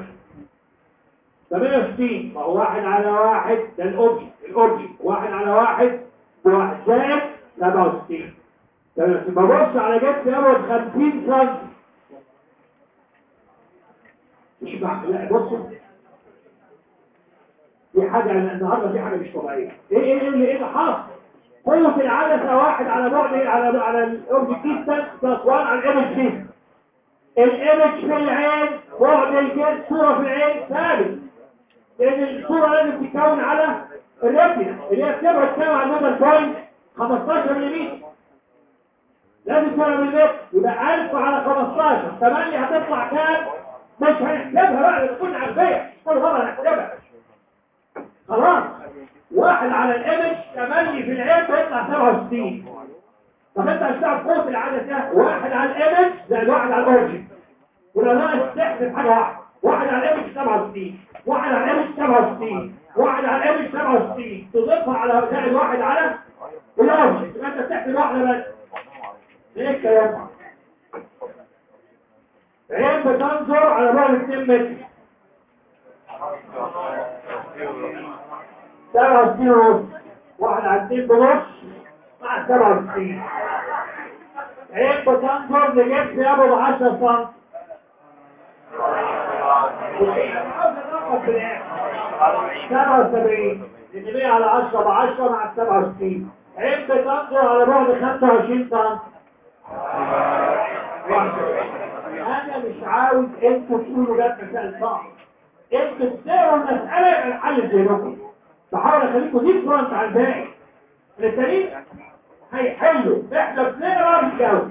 68 ما هو واحد على واحد ده الاوبجي الاوبجي واحد على واحد بواحد زائد 67 تمام ببص على جسمي ابعد 50 سم مش مع لا بصوا دي حاجة النهارده دي حاجة مش طبيعية ايه ايه ايه اللي ايه اللي حصل قوة العدسة واحد على بعد ايه على على الاوبجي ديستانس بلس 1 على الايمج ديستانس الايمج في العين بعد الجسم صورة في العين ثابت لان الصورة لازم تتكون على الريتنا اللي هي بتبعد كام على المدى بوينت 15 ملم لازم تبقى بالمتر يبقى 1000 على 15 8 هتطلع كام مش هنحسبها بقى لان كنا عارفين كل مرة هنحسبها خلاص واحد على الايمج 8 في العين بيطلع 67 طب انت هتعرف قوة العدد ده واحد على الايمج زائد واحد على الاورجن ولو ناقص تحسب حاجة واحدة واحد على الايمج 67 واحد على الايمج 67 واحد على الايمج 67 تضيفها على زائد واحد على الاورجن يبقى انت بتحسب واحدة بس ايه الكلام عين بتنظر على بعد 2 متر 67 ونص واحد على 2 بنص مع 67 عين بتنظر لجسم يابو 10 سم سبعة وسبعين لأن مية على عشرة بعشرة مع السبعة وستين عين بتنظر على بعد خمسة وعشرين سم أنا مش عاوز أنتوا تقولوا ده مسائل صعب أنتوا تساووا المسألة يبقى الحل زيكم بحاول أخليكم دي فرنت على الباقي التانيين هيحلوا احنا بنقرا بنجاوب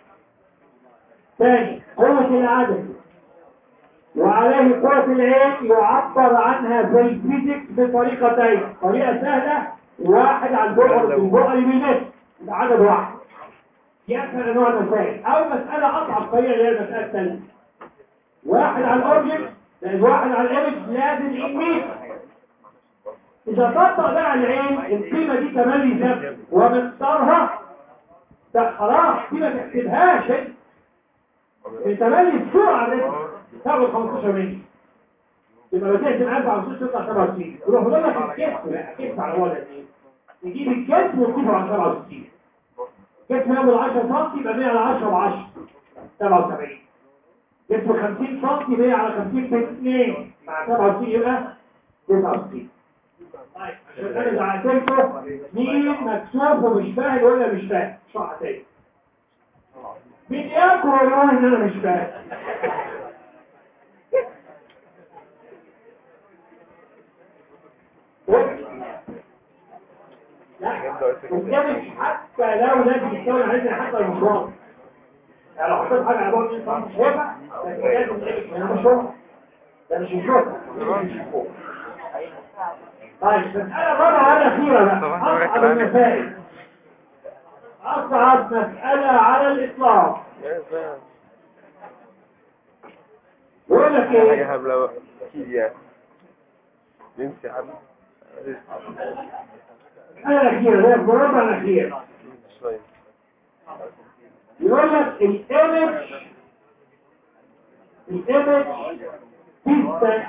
ثاني قوة العدد وعليه قوة العين يعبر عنها في الفيزيكس بطريقتين طريقة سهلة واحد على البؤر البؤر بالمتر ده عدد واحد دي أسهل أنواع المسائل أو مسألة أصعب طريقة اللي هي المسألة الثانية واحد على الأوبجكت لأن واحد على الإيمج لازم يميت إذا طبق بقى العين القيمة دي تملي ذات ومقدارها ده خلاص دي ما تحسبهاش انت التملي بسرعة ده تاخد 15 ملي يبقى لو تحسب 1000 على 6 تطلع 67 يروح يقول لك الكتف لا الكتف على وضع ايه تجيب الكتف وتضيفه على 67 كتف ياخد 10 سم يبقى 100 على 10 ب 10 77 كتف 50 سم 100 على 50 ب 2 مع 67 يبقى 69 طيب عشان انا زعلتكم مين مكسوف ومش فاهم ولا مش فاهم صح تاني مين ياكل ويقول ان انا مش فاهم لا قدامك حتى لو لازم يستوي علينا حتى المشروع يعني لو حطيت حاجه على بعد الانسان مش هيبقى لكن لازم تقلق انا مش هو ده مش الشرطه مش الفوق طيب مسألة رابعة الأخيرة بقى أصعب المسائل أصعب مسألة على الإطلاق بقول لك حاجة إيه هبلة بقى أكيد يعني نمشي حبل المسألة الأخيرة هي الرابعة الأخيرة شوية يقول لك الإيمج الإيمج ديستانس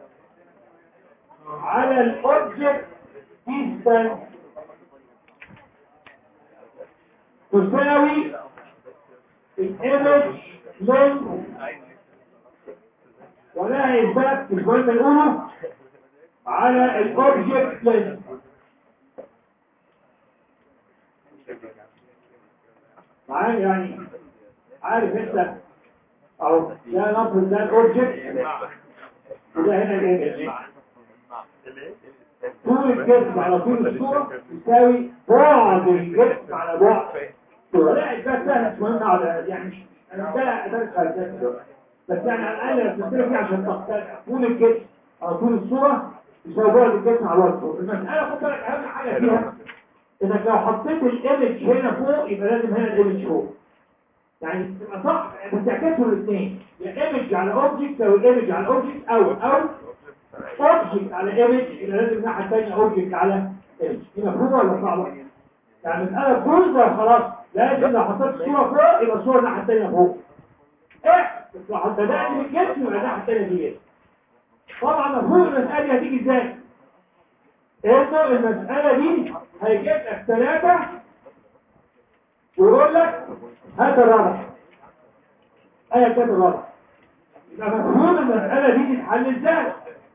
على الأوبجكت ديستانس تساوي الإيمج لينث ولا إثبات مش مهم نقوله على الأوبجكت لينث معايا يعني عارف انت اهو ده نفرض ده الاوبجكت وده هنا الايمج طول الجسم على طول الصورة يساوي بعد الجسم على بعد الصورة لا إثبات سهل مش مهم على يعني مش أنا ده أدرس خارجات دلوقتي بس يعني على الأقل بتستفيد فيه عشان تقتنع طول الجسم او طول الصورة يساوي بعد الجسم على الصورة المسألة خد بالك اهم حاجة فيها انك لو حطيت الايمج هنا فوق يبقى لازم هنا الايمج فوق يعني تبقى صح بتعكسوا الاثنين يا ايمج على اوبجكت او الايمج على اوبجكت او او اوبجكت على ايمج يبقى لازم الناحيه الثانيه اوبجكت على ايمج دي مفهومه ولا صعبه يعني المساله بتوصل خلاص لازم لو حطيت الصوره فوق يبقى الصوره الناحيه الثانيه فوق ايه بس لو بدات من الجسم يبقى الناحيه الثانيه دي جسم طبعا مفهوم المساله دي هتيجي ازاي انه المساله دي هيجيب لك ثلاثه ويقول لك هات الرابع ايه كانت الرابع يبقى مفهوم المسألة دي تتحل ازاي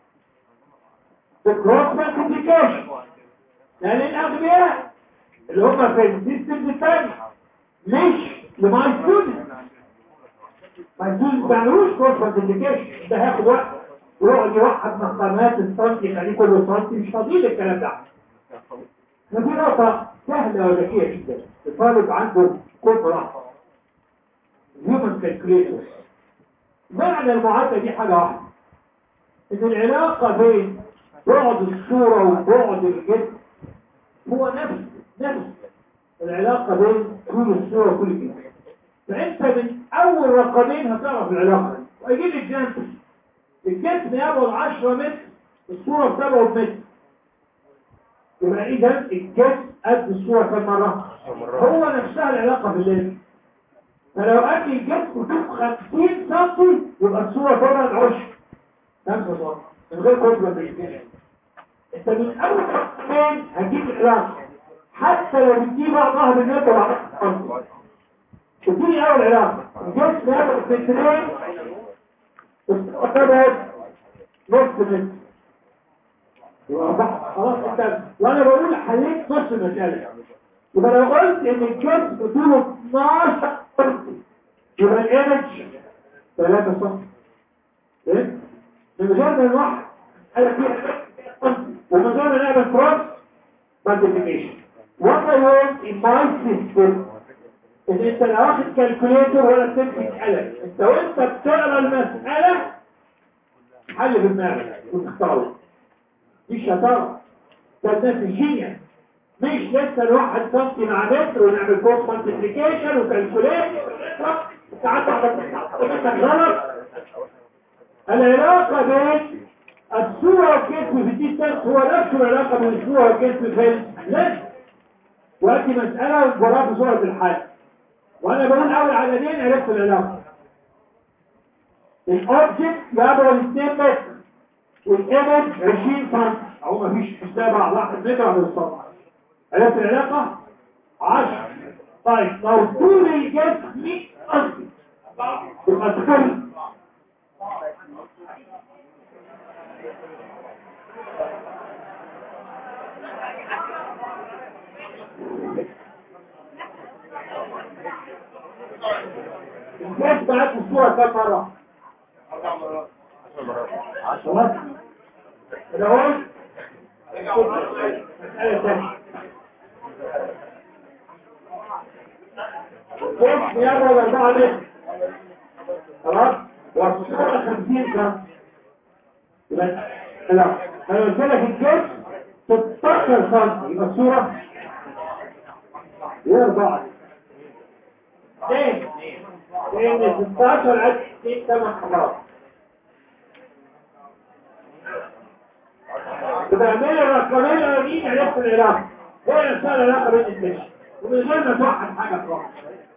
بالكروس مالتيبليكيشن لان الاغبياء اللي هم في السيستم الثاني مش لماي ستودنت ماي ستودنت ما بيعملوش كروس مالتيبليكيشن ده هياخد وقت ويقعد يوحد مقامات السنتي يخليه كله سنتي مش فاضيين الكلام ده ما في نقطة سهلة وذكية جدا الطالب عنده قدرة human calculator معنى المعادلة دي حاجة واحدة ان العلاقة بين بعد الصورة وبعد الجسم هو نفس نفس العلاقة بين طول الصورة وكل الجسم فانت من اول رقمين هتعرف العلاقة دي واجيب اكزامبل الجسم يبعد 10 متر الصورة بتبعد متر يبقى اذا الجسم قد الصورة كم مرة هو نفسها العلاقة بالليل فلو قد الجسم فوق 50 سم يبقى الصورة تبعد عشر 5 سم من غير قدرة بالجسم انت من اول رقمين هتجيب العلاقة حتى لو بتجيب بعضها بالمتر وعلى تديني اول علاقة الجسم يبعد مترين الصورة تبعد نص متر خلاص انت وانا بقول حليت نص المسألة يبقى لو قلت ان الجسم طوله 12 سم يبقى الايمج 3 سم ايه؟ من غير ما الواحد قال فيها ومن غير ما نعمل كروس مالتيبيكيشن what I want in my system ان انت لا واخد كالكوليتر ولا تمسك قلم انت وانت بتقرا المسألة حل في دماغك وتختاره دي شطارة ده الناس الجينيس مش لسه الواحد سنتي مع متر ونعمل كورس مالتيبليكيشن وكالكوليت ساعات واحدة غلط العلاقة بين الصورة والجسم في الدي تيست هو نفس العلاقة بين الصورة والجسم في الليست وأدي مسألة وجراب صورة الحل وأنا بقول أول عددين عرفت العلاقة الأوبجكت يبعد 2 متر والايمج 20 سم اهو مفيش حساب على واحد متر على السطح عرفت العلاقه 10 طيب لو طول الجسم 100 سم يبقى تخيل الجسم معاك الصوره كم مره؟ خلاص كده اهو مسألة ثانية بص يلا الأربعة دي خلاص والصورة خمسين سنة يبقى لا أنا قلت لك الجسم 16 سم يبقى الصورة هي أربعة اثنين لأن 16 عدد 2 ثمان حمرات بتعمل الرقمين الأولين عرفت العلاقة هي نفسها العلاقة بين الدش ومن غير ما توحد حاجة خالص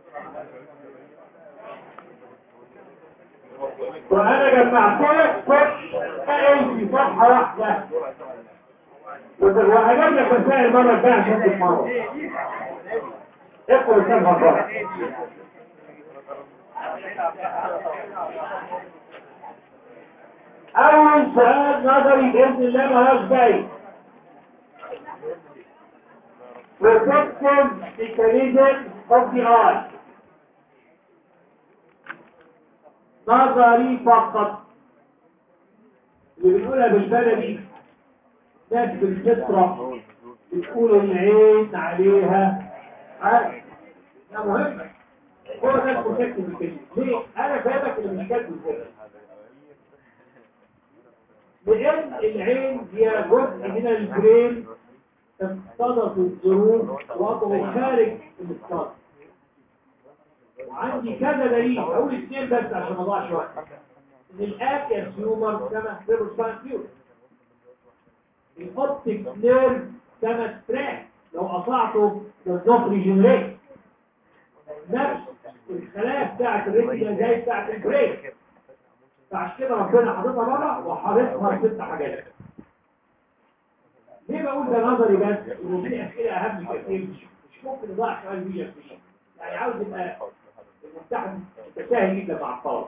وأنا جمعت لك كل في صفحة واحدة وهجيب لك مسائل المرة الجاية عشان تتمرن اقرأ الكلمة بره أول سؤال نظري بإذن الله مهاش جاي Protective mechanism of the eye نظري فقط اللي بنقولها بالبلدي ناس بالفطرة بتقول العين عليها عارف ده مهم هو ده البروتكتيف ميكانيزم ليه؟ انا فاهمك اللي مش كاتبه ازاي لان العين هي جزء من البرين اقتضت الظروف وضعه خارج الاقتصاد وعندي كذا دليل اقول اثنين بس عشان ما اضيعش وقت ان الاكيا سيومر كما سبان فيور الاوبتيك نيرف كما تراك لو قطعته بالظبط ريجنريت نفس الخلايا بتاعت الريتنا زي بتاعت البرين فعشان كده ربنا حاططها بره وحاططها ست حاجات ليه بقول ده نظري بس انه في اسئله اهم كتير مش مش ممكن نضيع سؤال بيه فيه يعني عاوز يبقى المفتاح متساهل جدا مع الطلبه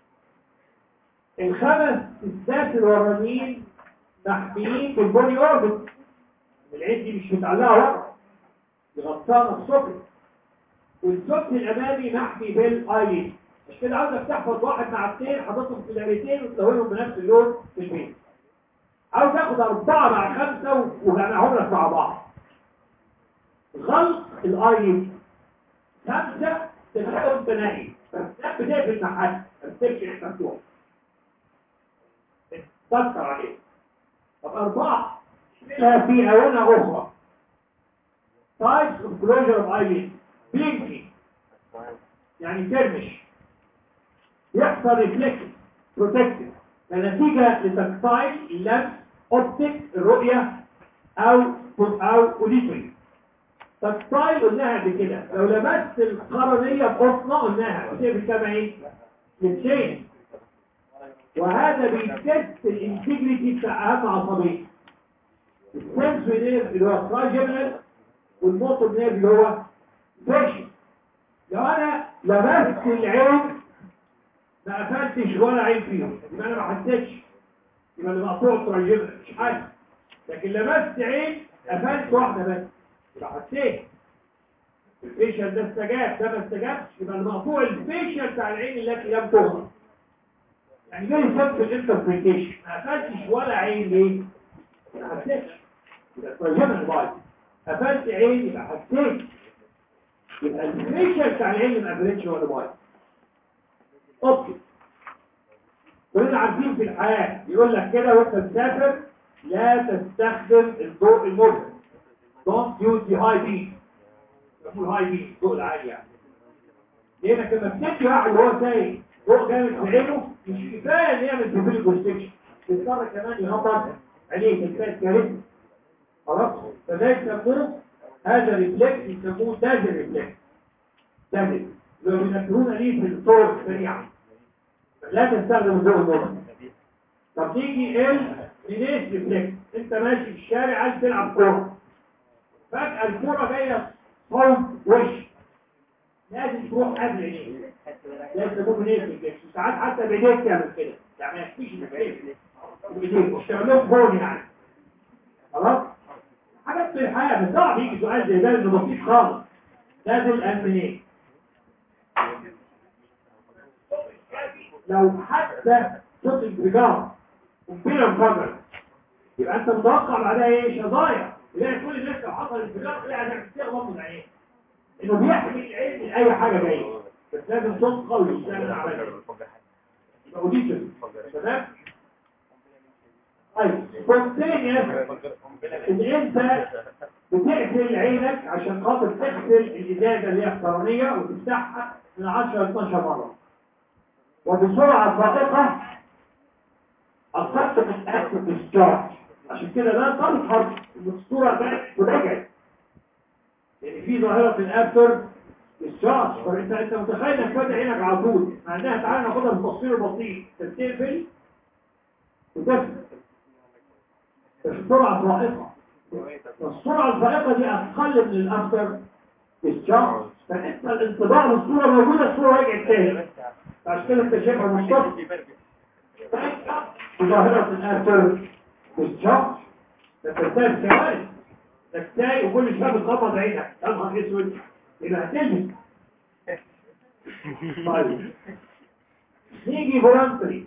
الخمس ستات الورانيين محميين بالبوني اوربت العين دي مش متعلقه ورا دي غطانه السكر والسكر الامامي محمي بالايلين مش كده عاوزك تحفظ واحد مع اثنين حاططهم في دايرتين وتلونهم بنفس اللون في البيت عاوز اخد اربعه مع خمسه وجمعهم لك مع بعض غلط الايلين خمسه تلاقيهم تناهي بس بتقفل مع حد ما بتمشي مفتوح تذكر عليه طب أربعة لها في أونة أخرى types of closure of eyelids blinking يعني ترمش يحصل ريفلكس بروتكتيف كنتيجة لتكتايل اللمس اوبتيك الرؤية أو أو اوديتوري تكتايل قلناها قبل كده لو لمست القرنية بقطنة قلناها بتقفل كام عين؟ الاثنين وهذا بيتست الانتجريتي بتاع اهم عصبيه السنسوري نيرف اللي هو التراجمنال والموتور نيرف اللي هو فيشن لو انا لمست العين ما قفلتش ولا عين فيهم يبقى انا ما حسيتش يبقى اللي مقطوع التراجمنال مش حاجه لكن لمست عين قفلت واحده بس يبقى حسيت الفيشل ده استجاب ده ما استجابش يبقى اللي مقطوع الفيشل بتاع العين التي لم تغلق يعني جاي سبب الانتربريتيشن ما قفلتش ولا عين ليه؟ ما حسيتش يبقى ترجمة البايت قفلت عين يبقى حسيت يبقى الفيشل بتاع العين ما قفلتش ولا بايت اوكي كلنا عارفين في الحياة يقول لك كده وانت مسافر لا تستخدم الضوء المظلم don't use the high beam يقول high beam الضوء العالي يعني لانك لما بتدي واحد وهو سايق ضوء جامد في عينه مش كفايه ان يعمل بيبيل كونستكشن بيضطر كمان يغمض عليه الكاس كارثه خلاص فده يسموه هذا ريفلكس يسموه دازل ريفلكس دازل لو بينبهونا ليه في الطرق السريعه لا تستخدم الضوء المظلم طب نيجي ال لينيس ريفلكس انت ماشي في الشارع عايز تلعب كوره فجاه الكوره جايه صوت وش لازم تروح قبل عينيك لازم تكون هناك الجيش ساعات حتى بايديك تعمل كده يعني ما يكفيش بايديك بايديك مش تعملهم جون يعني خلاص حاجات في الحياه بس صعب يجي سؤال زي ده انه بسيط خالص لازم امنين لو حتى صوت انفجار وكبيره انفجر يبقى انت متوقع بعدها ايه شظايا تلاقي كل الناس لو حصل انفجار تلاقي هتغمض من العين انه بيحمي العين من اي حاجه جايه بس لازم صوت قوي مش لازم عمليه يبقى اوديشن تمام طيب سبونتينيوس ان انت بتقفل عينك عشان خاطر تغسل الازازه اللي هي القرنيه وتفتحها من 10 ل 12 مره وبسرعه فائقه الخط من اكتف ديسشارج عشان كده لا تظهر الصوره بقت ورجعت لان في ظاهره الافتر الشخص فانت انت متخيل انك فاتح عينك على طول مع انها تعالى ناخدها بالتصوير البسيط تقفل وتقفل بس السرعه فائقه السرعه الفائقه دي اقل من الافتر الشخص فانت الانطباع بالصوره موجوده الصوره رجعت تاني عشان كده انت شايفها مصطفى ظاهره الافتر الشخص تتسال كوارث انك تاي وكل شويه بتغمض عينك يا نهار اسود يبقى هتلبس طيب نيجي فولنتري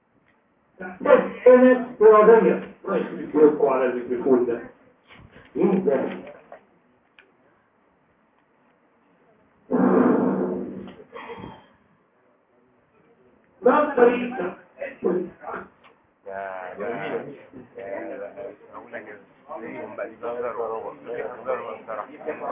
تحتاج إرادية الله يخليك يوقفوا على الميكروفون ده مين ده؟ فولنتري يا جميل يا اقول لك ليهم بقى يقدروا يقدروا الصراحه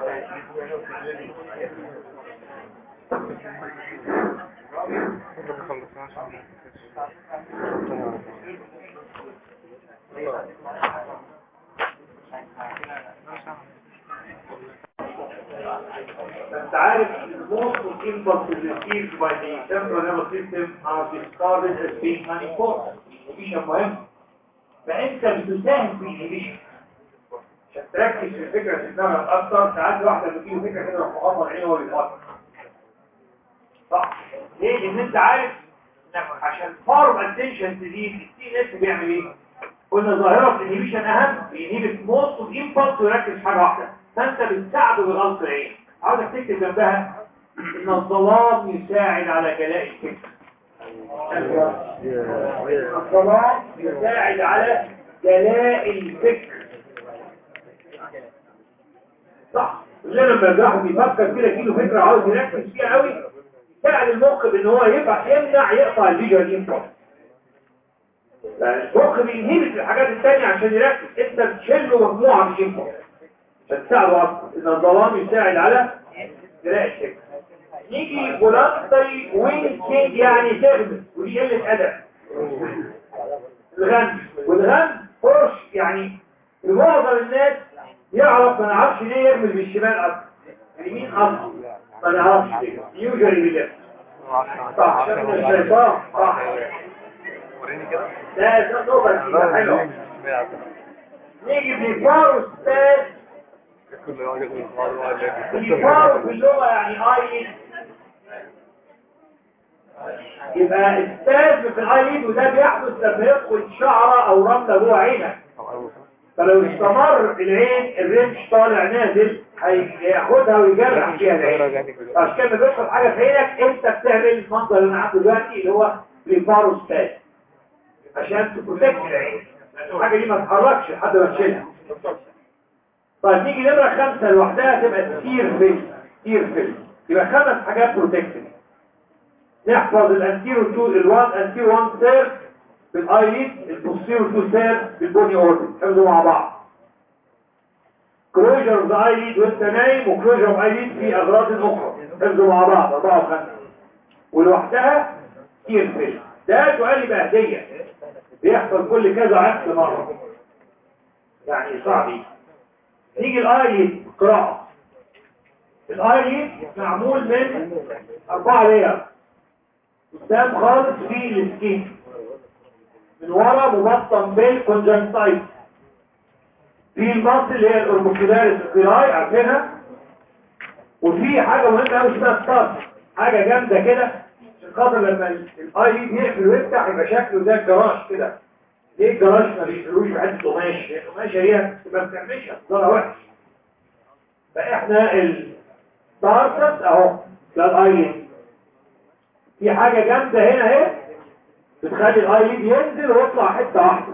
انت عارف most of impulses received by the central nervous system are discarded as being unimportant مفيش مهم فانت بتساهم في الانهبيشن عشان تركز في الفكره في دماغك اكتر ساعات واحده بتجيله فكره كده يروح مغمض عينه وهو بيفكر صح ليه؟ لان انت عارف انك عشان فارم اتنشن تزيد السي اس بيعمل ايه؟ قلنا ظاهره الانهبيشن اهم بينهبت موست اوف امبلس ويركز في حاجه واحده فانت بتساعده بالغلط العين عاوزك تكتب جنبها ان الظلام يساعد على جلاء الفكر الظلام يساعد على جلاء الفكر صح اللي لما الواحد بيفكر كده كيلو فكره عاوز يركز فيها قوي يساعد المخ بان هو يبقى يمنع يقطع الفيجوال انبوت المخ بينهبط الحاجات الثانيه عشان يركز انت بتشيل له مجموعه من الانبوت عشان تساعده اكتر ان الظلام يساعد على جلاء الفكر نيجي فولانتري وينكينج يعني تغمس ودي قله ادب الغم والغم فرش يعني معظم الناس يعرف ما نعرفش ليه يرمز بالشمال اكتر اليمين اكتر ما نعرفش ليه يوجري بالليفت صح عشان الشيطان صح وريني كده ده ده نقطه كده حلوه نيجي بفاروستات كل راجل والله بفارو في اللغه يعني اي يبقى استاذ في الايليد وده بيحدث لما يدخل شعره او رمله جوه عينك فلو استمر العين الرمش طالع نازل هياخدها ويجرح فيها العين عشان كده بيدخل حاجه في عينك انت بتعمل المنظر اللي انا عامله دلوقتي اللي هو بليفاروستات عشان تبروتكت العين لأن الحاجه دي ما تتحركش لحد ما تشيلها طيب نيجي نمره خمسه لوحدها تبقى سير فيل سير فيل يبقى خمس حاجات بروتكتد نحفظ الانتيرو 2 ال1 انتيرو 1 سير بالايليد البوستيرو 2 سير بالبوني اوربت حفظوا مع بعض كلوجر اوف ذا ايليد وانت نايم وكلوجر اوف ايليد في اغراض اخرى حفظوا مع بعض اربعه وخمسه ولوحدها سير فيل ده سؤال يبقى هديه بيحصل كل كذا عكس مره يعني صعب نيجي الايليد قراءه الايليد معمول من اربعه لير قدام خالص في السكين من ورا مبطن بالكونجنتايت في المصل اللي هي الاوربوكيداريس القراي عارفينها وفي حاجه مهمه قوي اسمها ستارت حاجه جامده كده عشان خاطر لما الاي ليد يقفل ويفتح يبقى شكله زي الجراج كده ليه الجراج ما بيشتروش بحته قماش القماشه هي تبقى بتعملش ضرر وحش فاحنا الستارتس اهو ده الاي ليد في حاجة جامدة هنا اهي بتخلي الاي ليد ينزل ويطلع حتة واحدة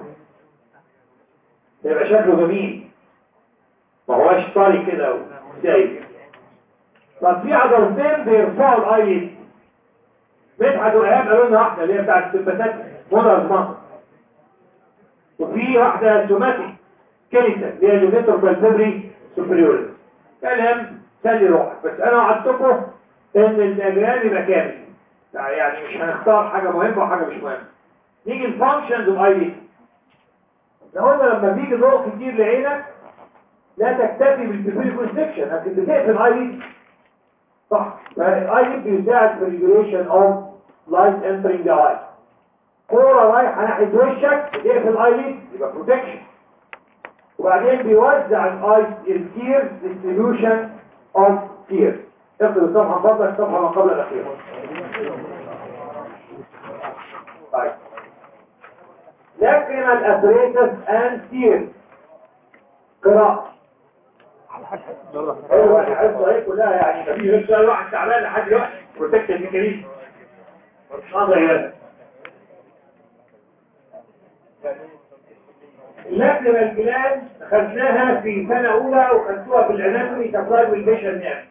يبقى شكله جميل ما هواش طري كده وسايب طب في عضلتين بيرفعوا الاي ليد مدحت وايهاب قالوا لنا واحدة اللي هي بتاعت السمباتات مودرز مصر وفي واحدة سوماتيك كيليتا اللي هي الليميتر بالفبري سوبريوريس كلام سلي روحك بس انا وعدتكم ان الدياجرام يبقى كامل يعني مش هنختار حاجة مهمة وحاجة مش مهمة نيجي الفانكشنز اوف اي دي لو قلنا لما بيجي ضوء كتير لعينك لا تكتفي بالبيبيل كونستكشن لكن بتقفل اي دي صح فالاي دي بيساعد في ريجوليشن اوف لايت انترينج ذا اي كورة رايحة ناحية وشك بتقفل اي دي يبقى بروتكشن وبعدين بيوزع الاي التير ديستريبيوشن اوف تير اقرأ الصفحة فضلك الصفحة ما قبل الأخيرة طيب لكن الأبريتس and tears قراءة أول واحد حفظه هي كلها يعني مفيش غير سؤال واحد تعبان لحد دلوقتي بروتكت الميكانيزم نظري هذا اللكنة الجلاد خدناها في سنة أولى وخدتوها في الأناتومي تفلاي والبيشن نعم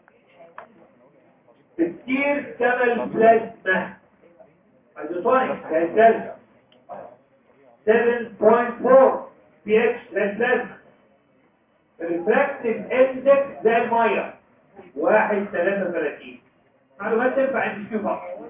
كتير كما البلازما الجطاني كإنسان 7.4 بي اتش بلازما الريفراكتيف اندكس ده الميه 1 33 معلومات تنفع عند الكيو فقط